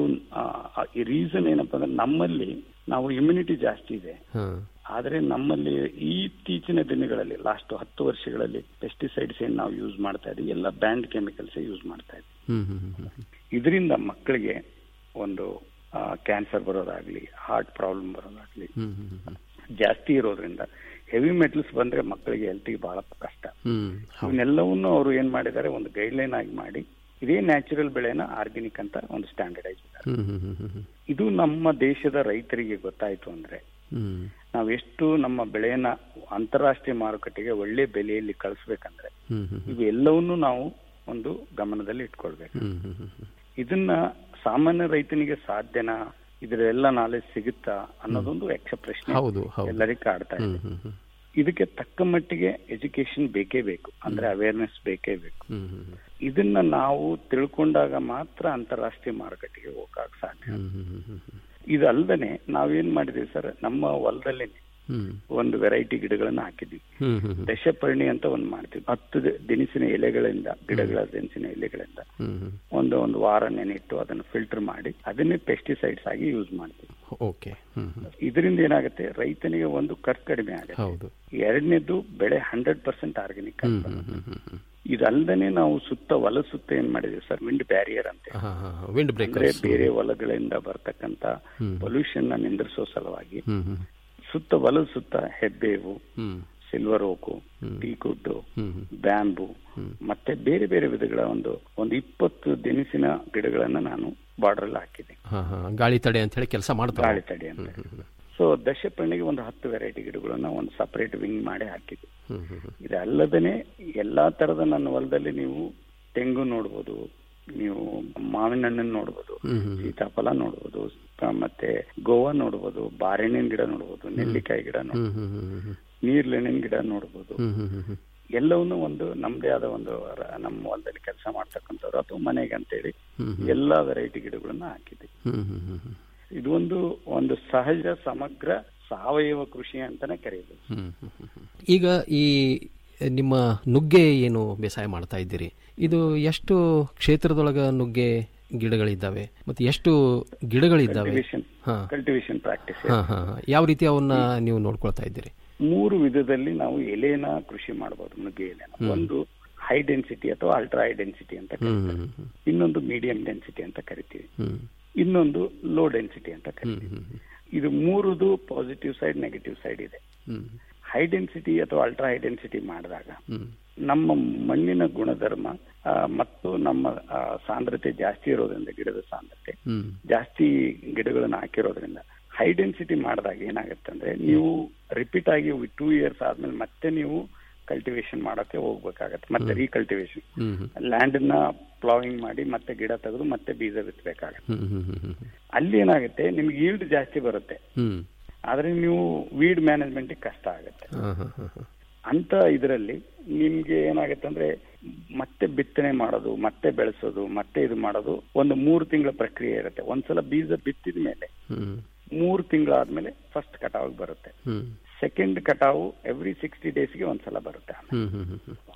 ಈ ರೀಸನ್ ಏನಪ್ಪಾ ಅಂದ್ರೆ ನಮ್ಮಲ್ಲಿ ನಾವು ಇಮ್ಯುನಿಟಿ ಜಾಸ್ತಿ ಇದೆ ಹಾ ಆದ್ರೆ ನಮ್ಮಲ್ಲಿ ಇತ್ತೀಚಿನ ದಿನಗಳಲ್ಲಿ ಲಾಸ್ಟ್ ಹತ್ತು ವರ್ಷಗಳಲ್ಲಿ ಪೆಸ್ಟಿಸೈಡ್ಸ್ ಏನ್ ನಾವು ಯೂಸ್ ಮಾಡ್ತಾ ಇದ್ದೀವಿ ಎಲ್ಲ ಬ್ಯಾಂಡ್ ಕೆಮಿಕಲ್ಸ್ ಯೂಸ್ ಮಾಡ್ತಾ ಇದ್ದೀವಿ ಹ್ಮ್ ಹ್ಮ್ ಹ್ಮ್ ಹ್ಮ್ ಇದರಿಂದ ಮಕ್ಕಳಿಗೆ ಒಂದು ಕ್ಯಾನ್ಸರ್ ಬರೋದಾಗ್ಲಿ ಹಾರ್ಟ್ ಪ್ರಾಬ್ಲಮ್ ಬರೋದಾಗ್ಲಿ ಹ್ಮ್ ಹ್ಮ್ ಹ್ಮ್ ಜಾಸ್ತಿ ಇರೋದ್ರಿಂದ ಹೆವಿ ಮೆಟಲ್ಸ್ ಬಂದ್ರೆ ಮಕ್ಕಳಿಗೆ ಹೆಲ್ತ್ಗೆ ಬಹಳ ಕಷ್ಟ ಹ್ಮ್ ಇವನ್ನೆಲ್ಲವನ್ನು ಅವರು ಏನ್ ಮಾಡಿದ್ದಾರೆ ಒಂದು ಗೈಡ್ ಲೈನ್ ಆಗಿ ಮಾಡಿ ಇದೇ ನ್ಯಾಚುರಲ್ ಬೆಳೆನ ಆರ್ಗ್ಯಾನಿಕ್ ಅಂತ ಒಂದು ಸ್ಟ್ಯಾಂಡರ್ಡೈಸ್ ಹ್ಮ್ ಹ್ಮ್ ಹ್ಮ್ ಹ್ಮ್ ಹ್ಮ್ ಇದು ನಮ್ಮ ದೇಶದ ರೈತರಿಗೆ ಗೊತ್ತಾಯ್ತು ಅಂದ್ರೆ ಹ್ಮ್ ನಾವು ಎಷ್ಟು ನಮ್ಮ ಬೆಳೆಯನ್ನ ಅಂತಾರಾಷ್ಟ್ರೀಯ ಮಾರುಕಟ್ಟೆಗೆ ಒಳ್ಳೆ ಬೆಲೆಯಲ್ಲಿ ಕಳಿಸ್ಬೇಕಂದ್ರೆ ಹ್ಮ್ ಹ್ಮ್ ಇವೆಲ್ಲವನ್ನೂ ನಾವು ಒಂದು ಗಮನದಲ್ಲಿ ಇಟ್ಕೊಳ್ಬೇಕು ಹ್ಮ್ ಹ್ಮ್ ಹ್ಮ್ ಹ್ಮ್ ಇದನ್ನ ಸಾಮಾನ್ಯ ರೈತನಿಗೆ ಸಾಧ್ಯನಾ ಇದರೆಲ್ಲ ನಾಲೆಜ್ ಸಿಗುತ್ತಾ ಅನ್ನೋದೊಂದು ಯಕ್ಷ ಪ್ರಶ್ನೆ ಹೌದು, ಹೌದು. ಎಲ್ಲರಿಗೂ ಕಾಡ್ತಾ ಇದೆ ಹ್ಮ್ ಹ್ಮ್ ಹ್ಮ್ ಇದಕ್ಕೆ ತಕ್ಕ ಮಟ್ಟಿಗೆ ಎಜುಕೇಶನ್ ಬೇಕೇ ಬೇಕು ಅಂದ್ರೆ ಅವೇರ್ನೆಸ್ ಬೇಕೇ ಬೇಕು ಹ್ಮ್ ಹ್ಮ್ ಇದನ್ನ ನಾವು ತಿಳ್ಕೊಂಡಾಗ ಮಾತ್ರ ಅಂತಾರಾಷ್ಟ್ರೀಯ ಮಾರುಕಟ್ಟೆಗೆ ಹೋಗಕ್ ಸಾಧ್ಯ ಹ್ಮ್ ಹ್ಮ್ ಹ್ಮ್ ಹ್ಮ್ ಹ್ಮ್ ಇದಲ್ದೇನೆ ನಾವೇನ್ ಮಾಡಿದೀವಿ ಸರ್ ನಮ್ಮ ಹೊಲದಲ್ಲೇ ಹ್ಮ್ ಒಂದು ವೆರೈಟಿ ಗಿಡಗಳನ್ನ ಹಾಕಿದ್ವಿ ಹ್ಮ್ ಹ್ಮ್ ಹ್ಮ್ ದಶಪರ್ಣಿ ಅಂತ ಒಂದು ಮಾಡ್ತೀವಿ ಹತ್ತು ದ- ದಿನಸಿನ ಎಲೆಗಳಿಂದ ಗಿಡಗಳ ದಿನಸಿನ ಎಲೆಗಳಿಂದ ಹ್ಮ್ ಹ್ಮ್ ಒಂದು ಒಂದು ವಾರ ನೆನಿಟ್ಟು ಅದನ್ನು ಫಿಲ್ಟರ್ ಮಾಡಿ ಅದನ್ನೇ ಪೆಸ್ಟಿಸೈಡ್ಸ್ ಆಗಿ ಯೂಸ್ ಮಾಡ್ತೀವಿ ಓಕೆ ಹ್ಮ್ ಹ್ಮ್ ಇದರಿಂದ ಏನಾಗುತ್ತೆ ರೈತನಿಗೆ ಒಂದು ಖರ್ಚು ಕಡಿಮೆ ಆಗುತ್ತೆ ಹೌದು ಎರಡನೇದು ಬೆಳೆ ಹಂಡ್ರೆಡ್ ಪರ್ಸೆಂಟ್ ಆರ್ಗ್ಯಾನಿಕ್ ಹ್ಮ್ ಹ್ಮ್ ಹ್ಮ್ ಹ್ಮ್ ಹ್ಮ್ ಇದಲ್ದೇನೆ ನಾವು ಸುತ್ತ ಹೊಲ ಸುತ್ತ ಏನ್ ಮಾಡಿದೀವಿ ಸರ್ ವಿಂಡ್ ಬ್ಯಾರಿಯರ್ ಅಂತ ಹಾ ಹಾ ವಿಂಡ್ ಅಂದ್ರೆ ಬ್ರೇಕರ್ಸ್ ಬೇರೆ ಹೊಲಗಳಿಂದ ಬರ್ತಕ್ಕಂತ ಹ್ಮ್. ಪೊಲ್ಯೂಷನ್ ನ ನಿಂದ್ರಿಸೋ ಸಲುವಾಗಿ ಹ್ಮ್ ಹ್ಮ್ ಸುತ್ತ ಹೊಲದ ಸುತ್ತ ಹೆಬ್ಬೇವು hmm silver oak hmm. Teakwood hmm hmm bamboo hmm. ಮತ್ತೆ ಬೇರೆ ಬೇರೆ ವಿಧಗಳ ಒಂದು ಒಂದು ಇಪ್ಪತ್ತು ದಿನಸಿನ ಗಿಡಗಳನ್ನ ನಾನು ಬಾರ್ಡರ್ ಅಲ್ಲಿ ಹಾಕಿದೆ ಹಾ ಹಾ ಗಾಳಿ ತಡೆ ಅಂತ ಹೇಳಿ ಕೆಲಸ ಮಾಡ್ತಾರೆ ಗಾಳಿ ತಡೆ ಅಂತ ಸೊ ದಶಪರ್ಣಿಗೆ ಒಂದು ಹತ್ತು ವೆರೈಟಿ ಗಿಡಗಳನ್ನ ಒಂದು ಸಪರೇಟ್ ವಿಂಗ್ ಮಾಡಿ ಹಾಕಿದೆ ಹ್ಮ್ ಹ್ಮ್ ಹ್ಮ್ ಇದಲ್ಲದೇನೆ ಎಲ್ಲಾ ತರದ ನನ್ನ ಹೊಲದಲ್ಲಿ ನೀವು ತೆಂಗು ನೋಡ್ಬೋದು ನೀವು ಮಾವಿನ ಹಣ್ಣನ್ನು ನೋಡ್ಬೋದು ಹ್ಮ್ ಹ್ಮ್ ಹ್ಮ್. ಸೀತಾಫಲ ನೋಡ್ಬೋದು ಆ, ಮತ್ತೆ ಗೋವಾ ನೋಡ್ಬೋದು ಬಾರೆಹಣ್ಣಿನ ಗಿಡ ನೋಡ್ಬೋದು ನೆಲ್ಲಿಕಾಯಿ ಗಿಡ ಹ್ಮ್ ನೋಡ್ಬೋದು ಹ್ಮ್ ಹ್ಮ್ ಹ್ಮ್ ನೀರ್ಲೆಣ್ಣಿನ ಗಿಡ ನೋಡ್ಬೋದು ಹ್ಮ್ ಹ್ಮ್ ಹ್ಮ್ ಹ್ಮ್ ಎಲ್ಲವನ್ನೂ ಒಂದು ನಮ್ದೇ ಆದ ಒಂದು ರ- ನಮ್ಮ ಹೊಲದಲ್ಲಿ ಕೆಲಸ ಮಾಡ್ತಕ್ಕಂಥವ್ರು ಅಥವಾ ಮನೆಗೆ ಅಂತೇಳಿ ಹ್ಮ್ ಹ್ಮ್. ಎಲ್ಲಾ ವೆರೈಟಿ ಗಿಡಗಳನ್ನ ಹಾಕಿದೆ ಹ್ಮ್ ಹ್ಮ್ ಹ್ಮ್ ಹ್ಮ್ ಇದು ಒಂದು ಒಂದು ಸಹಜ ಸಮಗ್ರ ಸಾವಯವ ಕೃಷಿ ಅಂತಾನೆ ಕರೆಯಬಹುದು ಹ್ಮ್ ಹ್ಮ್ ಹ್ಮ್ ಹ್ಮ್. ಈಗ ಈ ನಿಮ್ಮ ನುಗ್ಗೆ ಏನು ಬೇಸಾಯ ಮಾಡ್ತಾ ಇದ್ದೀರಿ ಇದು ಎಷ್ಟು ಕ್ಷೇತ್ರದೊಳಗ ನುಗ್ಗೆ ಗಿಡಗಳಿದ್ದಾವೆ ಮತ್ತೆ ಎಷ್ಟು ಗಿಡಗಳಿದ್ದಾವೆ ಕಲ್ಟಿವೇಶನ್ ಹಾ ಕಲ್ಟಿವೇಶನ್ ಪ್ರಾಕ್ಟೀಸ್ ಹಾ ಹಾ ಹಾ. ಯಾವ ರೀತಿ ಅವನ್ನ ನೀವು ನೋಡ್ಕೊಳ್ತಾ ಇದ್ದೀರಿ ಮೂರು ವಿಧದಲ್ಲಿ ನಾವು ಎಲೆನ ಕೃಷಿ ಮಾಡಬಹುದು ನುಗ್ಗೆ ಎಲೆನ ಹ್ಮ್. ಒಂದು ಹೈ ಡೆನ್ಸಿಟಿ ಅಥವಾ ಅಲ್ಟ್ರಾ ಹೈ ಡೆನ್ಸಿಟಿ ಅಂತ ಹ್ಮ್ ಕರಿತೀವಿ ಹ್ಮ್ ಹ್ಮ್ ಇನ್ನೊಂದು ಮೀಡಿಯಂ ಡೆನ್ಸಿಟಿ ಅಂತ ಕರಿತೀವಿ ಹ್ಮ್ ಇನ್ನೊಂದು ಲೋ ಡೆನ್ಸಿಟಿ ಅಂತ ಹ್ಮ್ ಕರಿತೀವಿ ಹ್ಮ್ ಹ್ಮ್ ಇದು ಮೂರುದು ಪಾಸಿಟಿವ್ ಸೈಡ್ ನೆಗೆಟಿವ್ ಸೈಡ್ ಇದೆ ಹ್ಮ್ ಹೈ ಡೆನ್ಸಿಟಿ ಅಥವಾ ಅಲ್ಟ್ರಾ ಹೈ ಡೆನ್ಸಿಟಿ ಮಾಡಿದಾಗ ಹ್ಮ್ ನಮ್ಮ ಮಣ್ಣಿನ ಗುಣಧರ್ಮ ಆ, ಮತ್ತು ನಮ್ಮ ಆ, ಸಾಂದ್ರತೆ ಜಾಸ್ತಿ ಇರೋದ್ರಿಂದ ಗಿಡದ ಸಾಂದ್ರತೆ ಹ್ಮ್ ಜಾಸ್ತಿ ಗಿಡಗಳನ್ನ ಹಾಕಿರೋದ್ರಿಂದ ಹೈ ಡೆನ್ಸಿಟಿ ಮಾಡಿದಾಗ ಏನಾಗುತ್ತೆ ಅಂದ್ರೆ ನೀವು ರಿಪೀಟ್ ಆಗಿ ಟೂ ಇಯರ್ಸ್ ಆದ್ಮೇಲೆ ಮತ್ತೆ ನೀವು ಕಲ್ಟಿವೇಶನ್ ಮಾಡಕ್ಕೆ ಹೋಗ್ಬೇಕಾಗತ್ತೆ ಮತ್ತೆ ಹ್ಮ್. ರೀಕಲ್ಟಿವೇಶನ್ ಹ್ಮ್ ಹ್ಮ್ ಲ್ಯಾಂಡ್ ನ ಪ್ಲಾವಿಂಗ್ ಮಾಡಿ ಮತ್ತೆ ಗಿಡ ತೆಗೆದು ಮತ್ತೆ ಬೀಜ ಬಿತ್ತಬೇಕಾಗತ್ತೆ ಹ್ಮ್ ಹ್ಮ್ ಹ್ಮ್ ಹ್ಮ್ ಅಲ್ಲಿ ಏನಾಗುತ್ತೆ ನಿಮ್ಗೆ ಈಲ್ಡ್ ಜಾಸ್ತಿ ಬರುತ್ತೆ ಹ್ಮ್ ಆದ್ರೆ ನೀವು ವೀಡ್ ಮ್ಯಾನೇಜ್ಮೆಂಟ್ ಕಷ್ಟ ಆಗುತ್ತೆ ಹಾ ಹಾ ಹಾ ಹಾ ಅಂತ ಇದರಲ್ಲಿ ನಿಮ್ಗೆ ಏನಾಗುತ್ತೆ ಅಂದ್ರೆ ಮತ್ತೆ ಬಿತ್ತನೆ ಮಾಡೋದು ಮತ್ತೆ ಬೆಳೆಸೋದು ಮತ್ತೆ ಇದು ಮಾಡೋದು ಒಂದು ಮೂರು ತಿಂಗಳ ಪ್ರಕ್ರಿಯೆ ಇರುತ್ತೆ ಒಂದ್ಸಲ ಬೀಜ ಬಿತ್ತಿದ ಮೇಲೆ ಹ್ಮ್ ಮೂರು ತಿಂಗಳಾದ್ಮೇಲೆ ಫಸ್ಟ್ ಕಟಾವ್ ಬರುತ್ತೆ ಹ್ಮ್ ಸೆಕೆಂಡ್ ಕಟಾವು ಎವ್ರಿ ಸಿಕ್ಸ್ಟಿ ಡೇಸ್ಗೆ ಒಂದ್ಸಲ ಬರುತ್ತೆ ಹ್ಮ್ ಹ್ಮ್ ಹ್ಮ್ ಹ್ಮ್